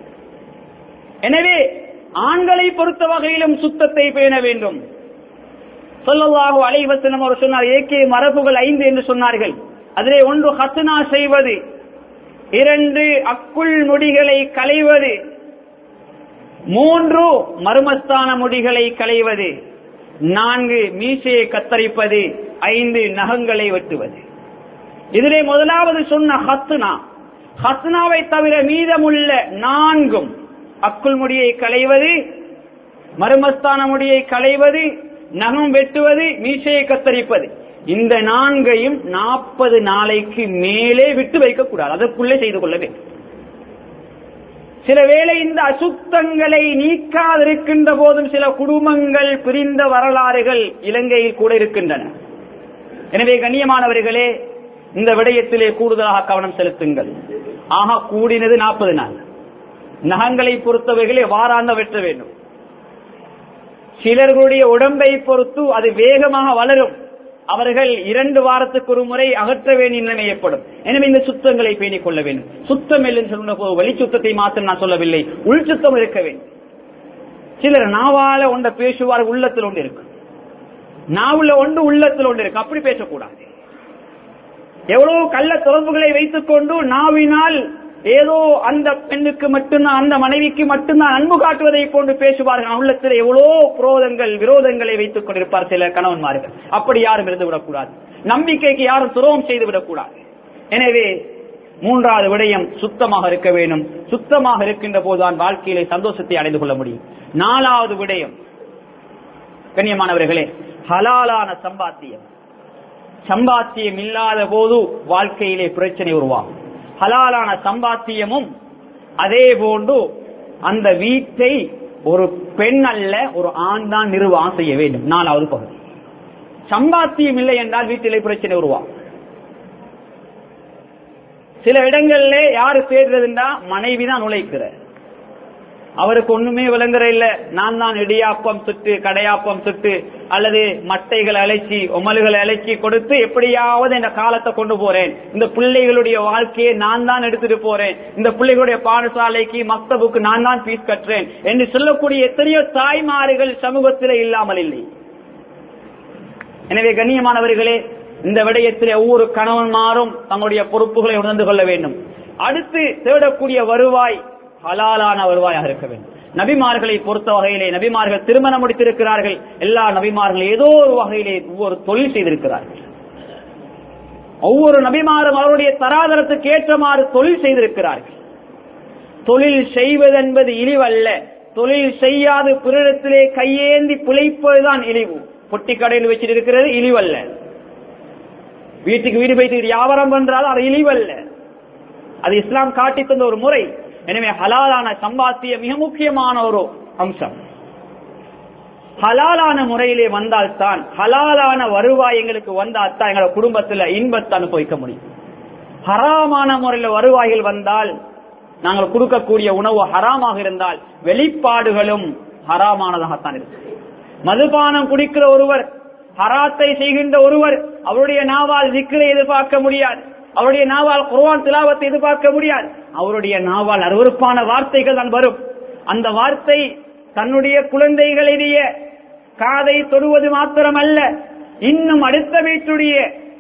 எனவே ஆண்களை பொறுத்த வகையிலும் சுத்தத்தை பேண வேண்டும் சொல்லவாக அலைவசனம் அவர் சொன்னார் ஏகே மரபுகள் ஐந்து என்று சொன்னார்கள் அதிலே ஒன்று ஹத்துனா செய்வது இரண்டு அக்குள் முடிகளை களைவது மூன்று மர்மஸ்தான முடிகளை களைவது நான்கு மீசையை கத்தரிப்பது ஐந்து நகங்களை வெட்டுவது இதிலே முதலாவது சொன்ன ஹத்துனா ஹத்னாவை தவிர மீதமுள்ள நான்கும் அக்குள் முடியை களைவது மர்மஸ்தான முடியை களைவது நகம் வெட்டுவது மீசையை கத்தரிப்பது இந்த நான்கையும் நாற்பது நாளைக்கு மேலே விட்டு வைக்கக்கூடாது அதற்குள்ளே செய்து கொள்ள வேண்டும் சில வேளை இந்த அசுத்தங்களை நீக்காதிருக்கின்ற போதும் சில குடும்பங்கள் பிரிந்த வரலாறுகள் இலங்கையில் கூட இருக்கின்றன எனவே கண்ணியமானவர்களே இந்த விடயத்திலே கூடுதலாக கவனம் செலுத்துங்கள் ஆக கூடினது நாற்பது நாள் நகங்களை பொறுத்தவைகளே வாராந்த வெட்ட வேண்டும் சிலர்களுடைய உடம்பை பொறுத்து அது வேகமாக வளரும் அவர்கள் இரண்டு வாரத்துக்கு ஒரு முறை அகற்ற வேண்டிய நிலைமை ஏற்படும் எனவே இந்த சுத்தங்களை பேணிக் கொள்ள வேண்டும் சுத்தம் இல்லை சொன்ன போது வெளி சுத்தத்தை மாத்திரம் நான் சொல்லவில்லை உள் சுத்தம் இருக்க வேண்டும் சிலர் நாவால ஒன்ற பேசுவார் உள்ளத்தில் ஒன்று இருக்கு நாவுல ஒன்று உள்ளத்தில் ஒன்று இருக்கு அப்படி பேசக்கூடாது எவ்வளவு கள்ள தொடர்புகளை வைத்துக் கொண்டு நாவினால் ஏதோ அந்த பெண்ணுக்கு மட்டும்தான் அந்த மனைவிக்கு மட்டும்தான் அன்பு காட்டுவதை போன்று பேசுவார்கள் உள்ளத்தில் எவ்வளோ புரோதங்கள் விரோதங்களை வைத்துக் கொண்டிருப்பார் சில கணவன்மார்கள் அப்படி யாரும் இருந்து விடக்கூடாது நம்பிக்கைக்கு யாரும் துரோகம் செய்து விடக்கூடாது எனவே மூன்றாவது விடயம் சுத்தமாக இருக்க வேண்டும் சுத்தமாக இருக்கின்ற போதுதான் வாழ்க்கையிலே சந்தோஷத்தை அடைந்து கொள்ள முடியும் நாலாவது விடயம் கண்ணியமானவர்களே ஹலாலான சம்பாத்தியம் சம்பாத்தியம் இல்லாத போது வாழ்க்கையிலே பிரச்சனை உருவாகும் ஹலாலான சம்பாத்தியமும் அதே போன்று அந்த வீட்டை ஒரு பெண் அல்ல ஒரு ஆண் தான் நிர்வாகம் செய்ய வேண்டும் நாலாவது பகுதி சம்பாத்தியம் இல்லை என்றால் வீட்டிலே பிரச்சனை உருவாகும் சில இடங்கள்ல யாரு சேர்றதுன்னா மனைவி தான் நுழைக்கிற அவருக்கு ஒண்ணுமே விளங்குற இல்ல நான் தான் இடியாப்பம் சுட்டு கடையாப்பம் சுட்டு அல்லது மட்டைகள் அழைச்சி உமல்களை அழைச்சி கொடுத்து எப்படியாவது இந்த காலத்தை கொண்டு போறேன் இந்த பிள்ளைகளுடைய வாழ்க்கையை நான் தான் எடுத்துட்டு போறேன் இந்த பிள்ளைகளுடைய பாடசாலைக்கு மக்தபுக்கு நான் தான் பீஸ் கட்டுறேன் என்று சொல்லக்கூடிய எத்தனையோ தாய்மார்கள் சமூகத்தில் இல்லாமல் இல்லை எனவே கண்ணியமானவர்களே இந்த விடயத்தில் ஒவ்வொரு கணவன்மாரும் தங்களுடைய பொறுப்புகளை உணர்ந்து கொள்ள வேண்டும் அடுத்து தேடக்கூடிய வருவாய் ஹலாலான வருவாயாக இருக்க வேண்டும் நபிமார்களை பொறுத்த வகையிலே நபிமார்கள் திருமணம் முடித்திருக்கிறார்கள் எல்லா நபிமார்களும் ஏதோ ஒரு வகையிலே ஒவ்வொரு தொழில் செய்திருக்கிறார்கள் ஒவ்வொரு நபிமாரும் அவருடைய தராதரத்துக்கு ஏற்றமாறு தொழில் செய்திருக்கிறார்கள் தொழில் செய்வதென்பது இழிவல்ல தொழில் செய்யாது பிறரிடத்திலே கையேந்தி பிழைப்பதுதான் இழிவு பொட்டி கடையில் வச்சிட்டு இருக்கிறது இழிவல்ல வீட்டுக்கு வீடு வைத்து வியாபாரம் பண்றாலும் அது இழிவல்ல அது இஸ்லாம் காட்டி தந்த ஒரு முறை எனவே ஹலாலான சம்பாத்தியம் மிக முக்கியமான ஒரு அம்சம் ஹலாலான முறையிலே வந்தால்தான் ஹலாலான வருவாய் எங்களுக்கு வந்தால்தான் எங்களோட குடும்பத்துல இன்பத்தை அனுபவிக்க முடியும் ஹராமான முறையில் வருவாயில் வந்தால் நாங்கள் கொடுக்கக்கூடிய உணவு ஹராமாக இருந்தால் வெளிப்பாடுகளும் ஹராமானதாகத்தான் இருக்கும் மதுபானம் குடிக்கிற ஒருவர் ஹராத்தை செய்கின்ற ஒருவர் அவருடைய நாவால் திக்கரை எதிர்பார்க்க முடியாது அவருடைய நாவால் குர்ஆன் திலாவத்தை எதிர்பார்க்க முடியாது அவருடைய நாவால் அருவருப்பான வார்த்தைகள் தான் வரும் அந்த வார்த்தை தன்னுடைய குழந்தைகளிடையே காதை தொடுவது மாத்திரமல்ல இன்னும் அடுத்த வீட்டுடைய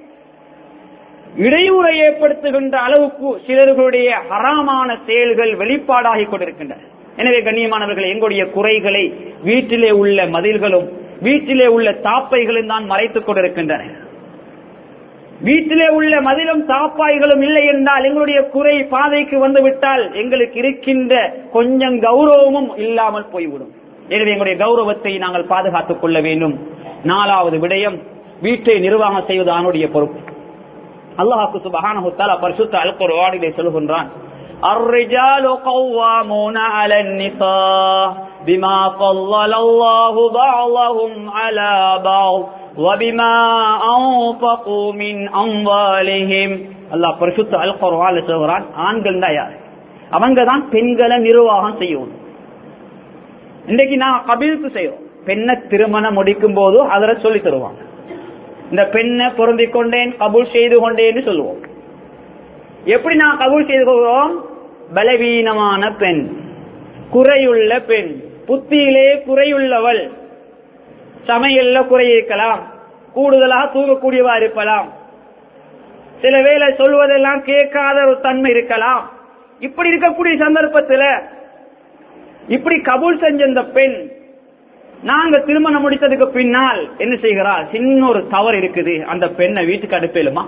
இடையூறை ஏற்படுத்துகின்ற அளவுக்கு சிலர்களுடைய ஹராமான செயல்கள் வெளிப்பாடாகிக் கொண்டிருக்கின்றன எனவே கண்ணியமானவர்கள் எங்களுடைய குறைகளை வீட்டிலே உள்ள மதில்களும் வீட்டிலே உள்ள தாப்பைகளும் தான் மறைத்துக் கொண்டிருக்கின்றன வீட்டிலே உள்ள மதிலும் தாப்பாய்களும் இல்லை என்றால் எங்களுடைய குறை பாதைக்கு வந்து விட்டால் எங்களுக்கு இருக்கின்ற கொஞ்சம் கௌரவமும் இல்லாமல் போய்விடும் எனவே எங்களுடைய கௌரவத்தை நாங்கள் பாதுகாத்துக் கொள்ள வேண்டும் நாலாவது விடயம் வீட்டை நிர்வாகம் செய்வது ஆணுடைய பொறுப்பு அல்லாஹாக்கு சுபஹானஹு தஆலா பரிசுத்த அல் குர்ஆனிலே சொல்கின்றான் الرجال قوامون على النساء بما فضل الله بعضهم على بعض وبما أنفقوا من أموالهم அல்லாஹ் பரிசுத்த அல் குர்ஆன்ல சொல்கிறான் ஆண்கள் தான் யார் அவங்க தான் பெண்களை நிர்வாகம் செய்யணும் இன்னைக்கு நான் கபில்த்து செய்வோம் பெண்ணை திருமணம் முடிக்கும் போது அதில் சொல்லி தருவாங்க இந்த பெண்ணை பொருந்திக் கொண்டேன் கபூல் செய்து கொண்டேன்னு சொல்லுவோம் எப்படி நான் கபூல் செய்து கொள்வோம் பலவீனமான பெண் குறையுள்ள பெண் புத்தியிலே குறையுள்ளவள் சமையல்ல குறை இருக்கலாம் கூடுதலாக தூங்கக்கூடியவா இருக்கலாம் சில வேளை சொல்வதெல்லாம் கேட்காத ஒரு தன்மை இருக்கலாம் இப்படி இருக்கக்கூடிய சந்தர்ப்பத்தில் இப்படி கபூல் செஞ்ச இந்த பெண் நாங்க திருமணம் முடித்ததுக்கு பின்னால் என்ன செய்கிறார் சின்ன ஒரு தவறு இருக்குது அந்த பெண்ணை வீட்டுக்கு அனுப்பலுமா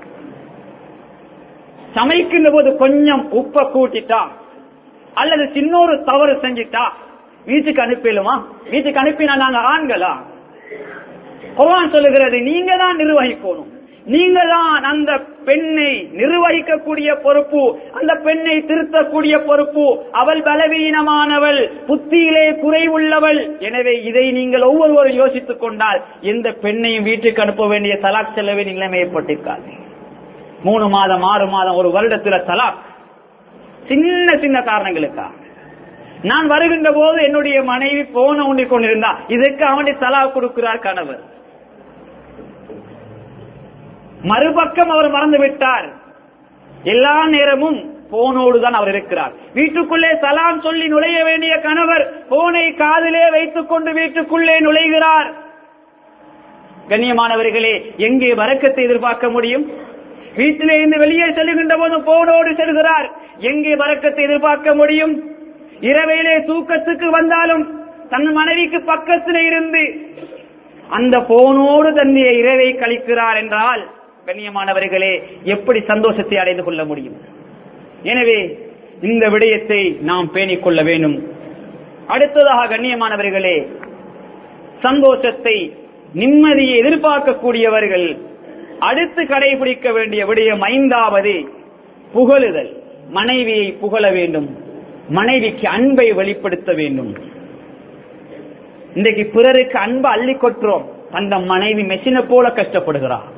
சமைக்கின்ற போது கொஞ்சம் உப்ப கூட்டிட்டா அல்லது சின்ன ஒரு தவறு செஞ்சிட்டா வீட்டுக்கு அனுப்பலுமா வீட்டுக்கு அனுப்பினா நாங்க ஆண்களா குர்ஆன் சொல்லுகிறது நீங்க தான் நிர்வகிக்கணும் நீங்க தான் அந்த பெண்ணை நிர்வகிக்கக்கூடிய பொறுப்பு அந்த பெண்ணை திருத்தக்கூடிய பொறுப்பு அவள் பலவீனமானவள் புத்தியிலே குறைவுள்ளவள் எனவே இதை நீங்கள் ஒவ்வொருவரும் யோசித்துக் கொண்டால் எந்த பெண்ணையும் வீட்டுக்கு அனுப்ப வேண்டிய தலாக் செல்லவே நிலைமை ஏற்பட்டிருக்காது மூணு மாதம் ஆறு மாதம் ஒரு வருடத்துல தலாக் சின்ன சின்ன காரணங்களுக்கா நான் வருகின்ற போது என்னுடைய மனைவி போன ஊண்டிக் கொண்டிருந்தா இதற்கு அவனுடைய தலாக் கொடுக்கிறார் கணவர் மறுபக்கம் அவர் மறந்து விட்டார் எல்லா நேரமும் போனோடு தான் அவர் இருக்கிறார் வீட்டுக்குள்ளே சலாம் சொல்லி நுழைய வேண்டிய கணவர் போனை காதிலே வைத்துக் கொண்டு வீட்டுக்குள்ளே நுழைகிறார் கண்ணியமானவர்களே எங்கே வரக்கத்தை எதிர்பார்க்க முடியும் வீட்டிலே இருந்து வெளியே செல்லுகின்ற போது போனோடு செல்கிறார் எங்கே வரக்கத்தை எதிர்பார்க்க முடியும் இரவையிலே தூக்கத்துக்கு வந்தாலும் தன் மனைவிக்கு பக்கத்தில் இருந்து அந்த போனோடு தன்னுடைய இரவை கழிக்கிறார் என்றால் கண்ணியமானவர்களே எப்படி சந்தோஷத்தை அடைந்து கொள்ள முடியும் எனவே இந்த விடயத்தை நாம் பேணிக் கொள்ள வேண்டும் அடுத்ததாக கண்ணியமானவர்களே சந்தோஷத்தை நிம்மதியை எதிர்பார்க்கக்கூடியவர்கள் அடுத்து கடைபிடிக்க வேண்டிய விடயம் ஐந்தாவது புகழுதல் மனைவியை புகழ வேண்டும் மனைவிக்கு அன்பை வெளிப்படுத்த வேண்டும் இன்றைக்கு பிறருக்கு அன்பை அள்ளி கொட்டுறோம் அந்த மனைவி மெஷினை போல கஷ்டப்படுகிறார்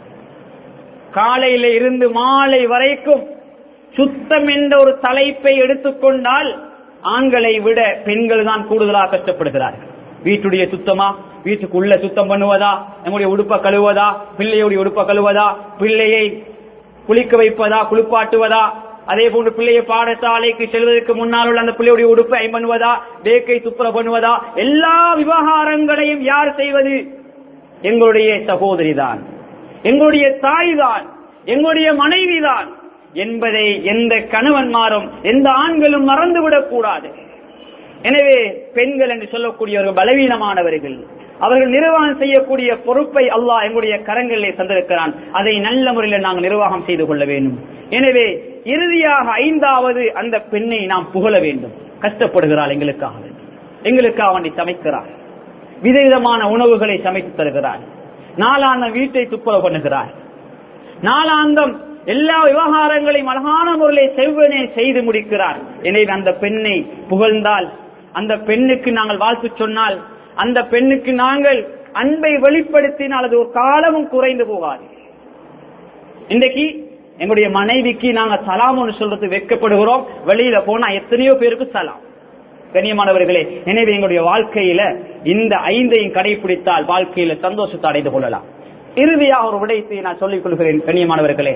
காலையில இருந்து மாலை வரைக்கும் சுத்தம் என்ற ஒரு தலைப்பை எடுத்துக்கொண்டால் ஆண்களை விட பெண்கள் தான் கூடுதலாக கஷ்டப்படுகிறார்கள் வீட்டுடைய சுத்தமா வீட்டுக்குள்ள சுத்தம் பண்ணுவதா நம்முடைய உடுப்ப கழுவதா பிள்ளையுடைய உடுப்ப கழுவதா பிள்ளையை குளிக்க வைப்பதா குளிப்பாட்டுவதா அதே போன்று பிள்ளையை பாடசாலைக்கு செல்வதற்கு முன்னால் உள்ள அந்த பிள்ளையுடைய உடுப்பை பண்ணுவதா டேக்கை துப்புர பண்ணுவதா எல்லா விவகாரங்களையும் யார் செய்வது எங்களுடைய சகோதரி தான் எங்களுடைய தாய் தான் எங்களுடைய மனைவி தான் என்பதை எந்த கணவன்மாரும் எந்த ஆண்களும் மறந்துவிடக் கூடாது எனவே பெண்கள் என்று சொல்லக்கூடியவர்கள் பலவீனமானவர்கள் அவர்கள் நிர்வாகம் செய்யக்கூடிய பொறுப்பை அல்லாஹ் எங்களுடைய கரங்களிலே தந்திருக்கிறான் அதை நல்ல முறையில் நாங்கள் நிர்வாகம் செய்து கொள்ள வேண்டும் எனவே இறுதியாக ஐந்தாவது அந்த பெண்ணை நாம் புகழ வேண்டும் கஷ்டப்படுகிறாள் எங்களுக்காக எங்களுக்காக அவனை சமைக்கிறாள் விதவிதமான உணவுகளை சமைத்து தருகிறாள் நாளாந்த வீட்டை துப்புரவு பண்ணுகிறாள் நாளாந்தம் எல்லா விவகாரங்களையும் அழகான முறையில் செவ்வனே செய்து முடிக்கிறார் எனவே அந்த பெண்ணை புகழ்ந்தால் அந்த பெண்ணுக்கு நாங்கள் வாழ்த்து சொன்னால் அந்த பெண்ணுக்கு நாங்கள் அன்பை வெளிப்படுத்தினால் அது ஒரு காலமும் குறைந்து போகாது இன்றைக்கு எங்களுடைய மனைவிக்கு நாங்க சலாம் ஒன்று சொல்றது வெட்கப்படுகிறோம் வெளியில போனா எத்தனையோ பேருக்கு சலாம் கண்ணியமானவர்களே எனவே எங்களுடைய வாழ்க்கையில இந்த ஐந்தையும் கடைபிடித்தால் வாழ்க்கையில சந்தோஷத்தை அடைந்து கொள்ளலாம் இறுதியாக ஒரு விடயத்தை நான் சொல்லிக் கொள்கிறேன் கண்ணியமானவர்களே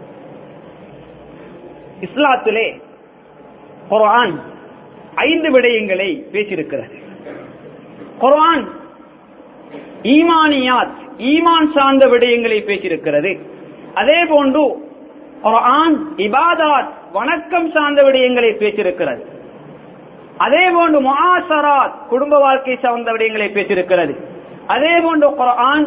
இஸ்லாத்திலே குர்ஆன் ஐந்து விடயங்களை பேசியிருக்கிறது குர்ஆன் ஈமானியாத் ஈமான் சார்ந்த விடயங்களை பேசியிருக்கிறது அதே போன்று குர்ஆன் இபாதாத் வணக்கம் சார்ந்த விடயங்களை பேசியிருக்கிறது அதே போன்று முஆசராத் குடும்ப வாழ்க்கை சார்ந்த விடயங்களை பேசியிருக்கிறது அதே போன்று குர்ஆன்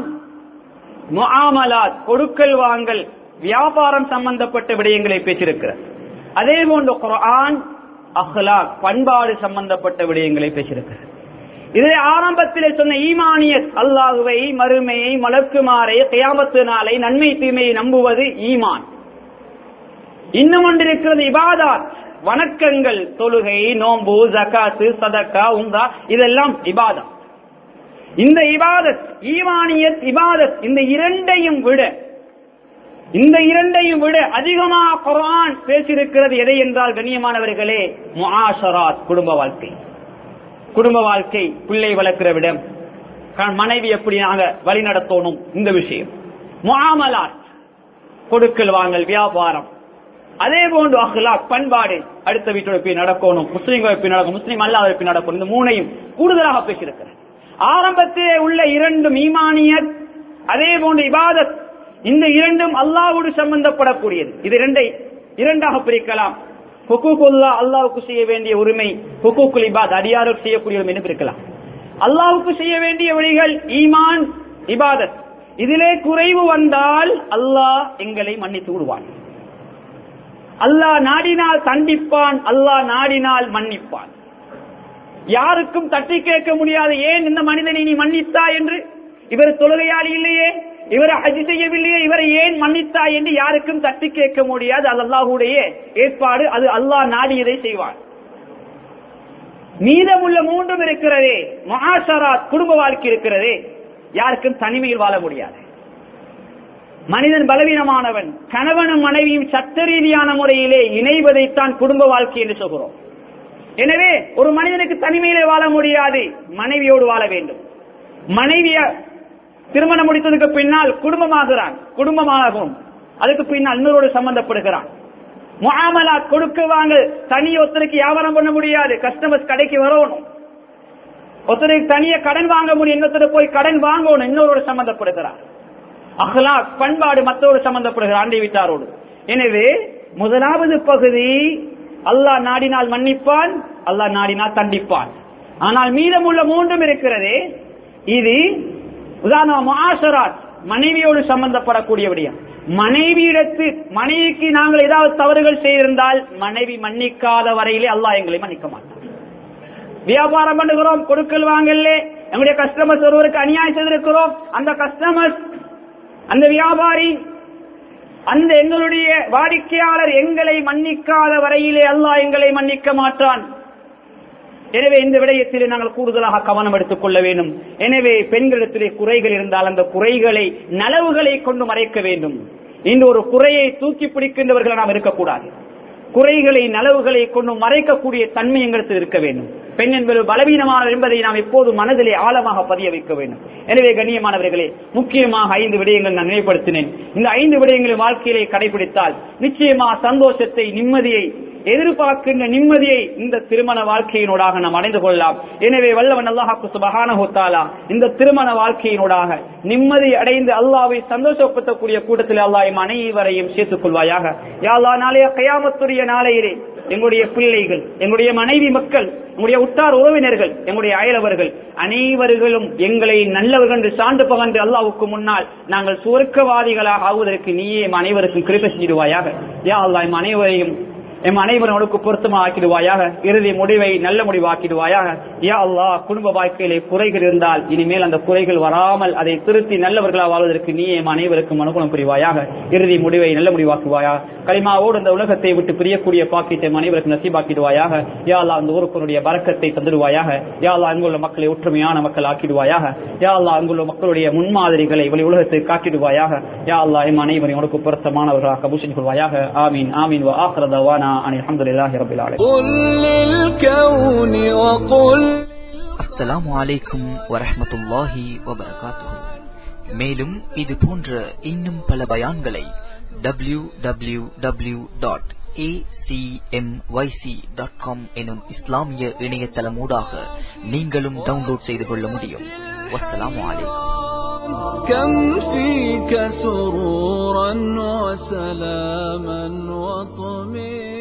முஆமலாத் கொடுக்கல் வாங்கல் வியாபாரம் சம்பந்தப்பட்ட விடயங்களை பேசியிருக்கிறது அதே போன்று குர்ஆன் அஹ்லாக் பண்பாடு சம்பந்தப்பட்ட விடயங்களை பேசியிருக்கிறது இதை ஆரம்பத்திலே சொன்ன ஈமானியத் அல்லாஹுவை மறுமையை மலக்குமாரை கியாமத்து நாளை நன்மை தீமையை நம்புவது ஈமான் இன்னும் ஒன்று இருக்கிறது இபாதாத் வணக்கங்கள் தொழுகை நோன்பு ஜகாத்து சதக்கா உங்கா இதெல்லாம் இபாதத் இந்த இபாதத் ஈமானியத் இபாதத் இந்த இரண்டையும் விட இந்த இரண்டையும் விட அதிகமாக குர்ஆன் பேசியிருக்கிறது எதை என்றால் கண்ணியமானவர்களே முஆஷராத் குடும்ப வாழ்க்கை குடும்ப வாழ்க்கை பிள்ளை வளர்க்கிற விடம் க- மனைவி எப்படி நாங்க வழி நடத்தணும் இந்த விஷயம் முஆமலாத் கொடுக்கல் வாங்கல் வியாபாரம் அதே போன்று அஹ்லாக் பண்பாடு அடுத்த வீட்டோட போய் நடக்கணும் முஸ்லீம்கள் எப்படி நடக்கும் முஸ்லீம் அல்லாத எப்படி நடக்கணும் இந்த மூணையும் கூடுதலாக பேசியிருக்கிறார் ஆரம்பத்திலே உள்ள இரண்டும் ஈமானியத் அதே போன்று இபாதத் இந்த இரண்டும் அல்லாஹ்வோடு சம்பந்தப்படக்கூடியது இது இரண்டை இரண்டாக பிரிக்கலாம் ஹுக்கூக்குல்லா அல்லாஹ்வுக்கு செய்ய வேண்டிய உரிமை ஹுக்கூக்குல் இபாத் அடியாருக்கு செய்யக்கூடிய உரிமை என்று பிரிக்கலாம் அல்லாஹ்வுக்கு செய்ய வேண்டிய வழிகள் ஈமான் இபாதத் இதிலே குறைவு வந்தால் அல்லாஹ் எங்களை மன்னித்து விடுவான் அல்லாஹ் நாடினால் தண்டிப்பான் அல்லாஹ் நாடினால் மன்னிப்பான் யாருக்கும் தட்டி கேட்க முடியாது ஏன் இந்த மனிதனை நீ மன்னித்தா என்று இவர் தொழுகையாளி இல்லையே இவர் ஹஜ் செய்யவில்லையே இவரை ஏன் மன்னித்தா என்று யாருக்கும் தட்டி கேட்க முடியாது அது அல்லாஹுடைய ஏற்பாடு அது அல்லாஹ் நாடியதை செய்வான் மீதமுள்ள மூன்றும் இருக்கிறதே மகாசராத் குடும்ப வாழ்க்கை இருக்கிறதே யாருக்கும் தனிமையில் வாழ முடியாது மனிதன் பலவீனமானவன் கணவனும் மனைவியும் சட்ட ரீதியான முறையிலே இணைவதைத்தான் குடும்ப வாழ்க்கை என்று சொல்கிறோம் எனவே ஒரு மனிதனுக்கு தனிமையிலே வாழ முடியாது மனைவியோடு வாழ வேண்டும் மனைவிய திருமணம் முடித்ததுக்கு பின்னால் குடும்பமாகிறான் குடும்பமாகும் அதுக்கு பின்னால் இன்னொரு சம்பந்தப்படுகிறான் முகாமலா கொடுக்க வாங்க தனி ஒருத்தருக்கு வியாபாரம் பண்ண முடியாது கஸ்டமர்ஸ் கடைக்கு வரணும் ஒருத்தருக்கு தனிய கடன் வாங்க முடியும் இன்னொருத்தர் போய் கடன் வாங்கணும் இன்னொரு சம்பந்தப்படுகிறார் அஹ்லாக் பண்பாடு மற்றோடு சம்பந்தப்படுகிற ஆண்டை வீட்டாரோடு எனவே முதலாவது பகுதி அல்லாஹ் நாடினால் மன்னிப்பான் அல்லாஹ் நாடினால் தண்டிப்பான் ஆனால் மீதமுள்ள மூன்றும் இருக்கிறதே இது உதாரணம் ஆசராத் மனைவியோடு சம்பந்தப்படக்கூடிய விடயம் மனைவியிடத்து மனைவிக்கு நாங்கள் ஏதாவது தவறுகள் செய்திருந்தால் மனைவி மன்னிக்காத வரையிலே அல்லாஹ் எங்களை மன்னிக்க மாட்டான் வியாபாரம் பண்ணுகிறோம் கொடுக்கல் வாங்கல நம்முடைய கஸ்டமர்ஸ் ஒருவருக்கு அநியாயம் செய்திருக்கிறோம் அந்த கஸ்டமர்ஸ் அந்த வியாபாரி அந்த எங்களுடைய வாடிக்கையாளர் எங்களை மன்னிக்காத வரையிலே அல்லாஹ் எங்களை மன்னிக்க மாட்டான் எனவே இந்த விடயத்தில் நாங்கள் கூடுதலாக கவனம் எடுத்துக் கொள்ள வேண்டும் எனவே பெண்களிடத்திலே குறைகள் இருந்தால் அந்த குறைகளை நலவுகளை கொண்டு மறைக்க வேண்டும் இந்த ஒரு குறையை தூக்கி பிடிக்கின்றவர்கள் நாம் இருக்கக்கூடாது குறைகளை நலவுகளை கொண்டு மறைக்கக்கூடிய தன்மை எங்களுக்கு இருக்க வேண்டும் பெண் என்பது பலவீனமானவர் என்பதை நாம் எப்போது மனதிலே ஆழமாக பதிய வைக்க வேண்டும் எனவே கண்ணியமானவர்களே முக்கியமாக ஐந்து விடயங்கள் நான் நினைவுபடுத்தினேன் இந்த ஐந்து விடயங்களை வாழ்க்கையிலே கடைபிடித்தால் நிச்சயமா சந்தோஷத்தை நிம்மதியை எதிர்பார்க்கின்ற நிம்மதியை இந்த திருமண வாழ்க்கையினூடாக நாம் அடைந்து கொள்ளலாம் எனவே வல்லவன் அல்லாஹாக்கு சுபஹானஹு தஆலா இந்த திருமண வாழ்க்கையினூடாக நிம்மதி அடைந்து அல்லாஹ்வை சந்தோஷப்படுத்தக்கூடிய கூட்டத்தில் அல்லாஹ் எம் அனைவரையும் சேர்த்துக் கொள்வாயாக யா அல்லாஹ் நாளைய கயாமத்துடைய நாளையிலே எங்களுடைய பிள்ளைகள் எங்களுடைய மனைவி மக்கள் எங்களுடைய உற்றார் உறவினர்கள் எங்களுடைய அயலவர்கள் அனைவர்களும் எங்களை நல்லவர்கள் என்று சான்று பகன்று அல்லாஹ்வுக்கு முன்னால் நாங்கள் சுவர்க்கவாதிகளாக ஆகுவதற்கு நீயே எம் அனைவருக்கும் கிருபை செய்திடுவாயாக யா அல்லாஹ் எம் அனைவரையும் எம் அனைவரோனுக்கு பொருத்தமா ஆக்கிடுவாயாக இறுதி முடிவை நல்ல முடிவாக்கிடுவாயாக யா அல்லாஹ் குடும்ப வாழ்க்கையிலே குறைகள் இருந்தால் இனிமேல் அந்த குறைகள் வராமல் அதை திருத்தி நல்லவர்களாக வாழ்வதற்கு நீ எம் அனைவருக்கும் அனுகூலம் புரிவாயாக இறுதி முடிவை நல்ல முடிவாக்குவாயாக களிமாவோடு இந்த உலகத்தை விட்டு பிரியக்கூடிய பாக்கியத்தை எம் அனைவருக்கும் நசீபாக்கிடுவாயாக யா அல்லாஹ் அந்த ஊருக்குடைய பறக்கத்தை தந்துடுவாயாக யா அல்லாஹ் அங்குள்ள மக்களை ஒற்றுமையான மக்கள் ஆக்கிடுவாயாக யா அல்லாஹ் அங்குள்ள மக்களுடைய முன்மாதிரிகளை வெளி உலகத்தை காட்டிடுவாயாக யா அல்லாஹ் எம் அனைவரையும் உனக்கு பொருத்தமானவர்களாக கபூல் செஞ்சு கொள்வாயாக ஆமீன் ஆமீன் வா ஆஹ்ர தவானா அனில் அல்ஹம்துலில்லாஹி ரப்பில் ஆலமீன் قل للكون وقل அஸ்ஸலாமு அலைக்கும் வரஹ்மத்துல்லாஹி வபரகாத்துஹு மேலும் இது போன்ற இன்னும் பல பயான்களை W W W dot dot com எனும் இஸ்லாமிய இணையதளமூடாக நீங்களும் டவுன்லோட் செய்து கொள்ள முடியும் வஸ்ஸலாமு அலைக்கும் كم فيك سرورا وسلاما وطمئنا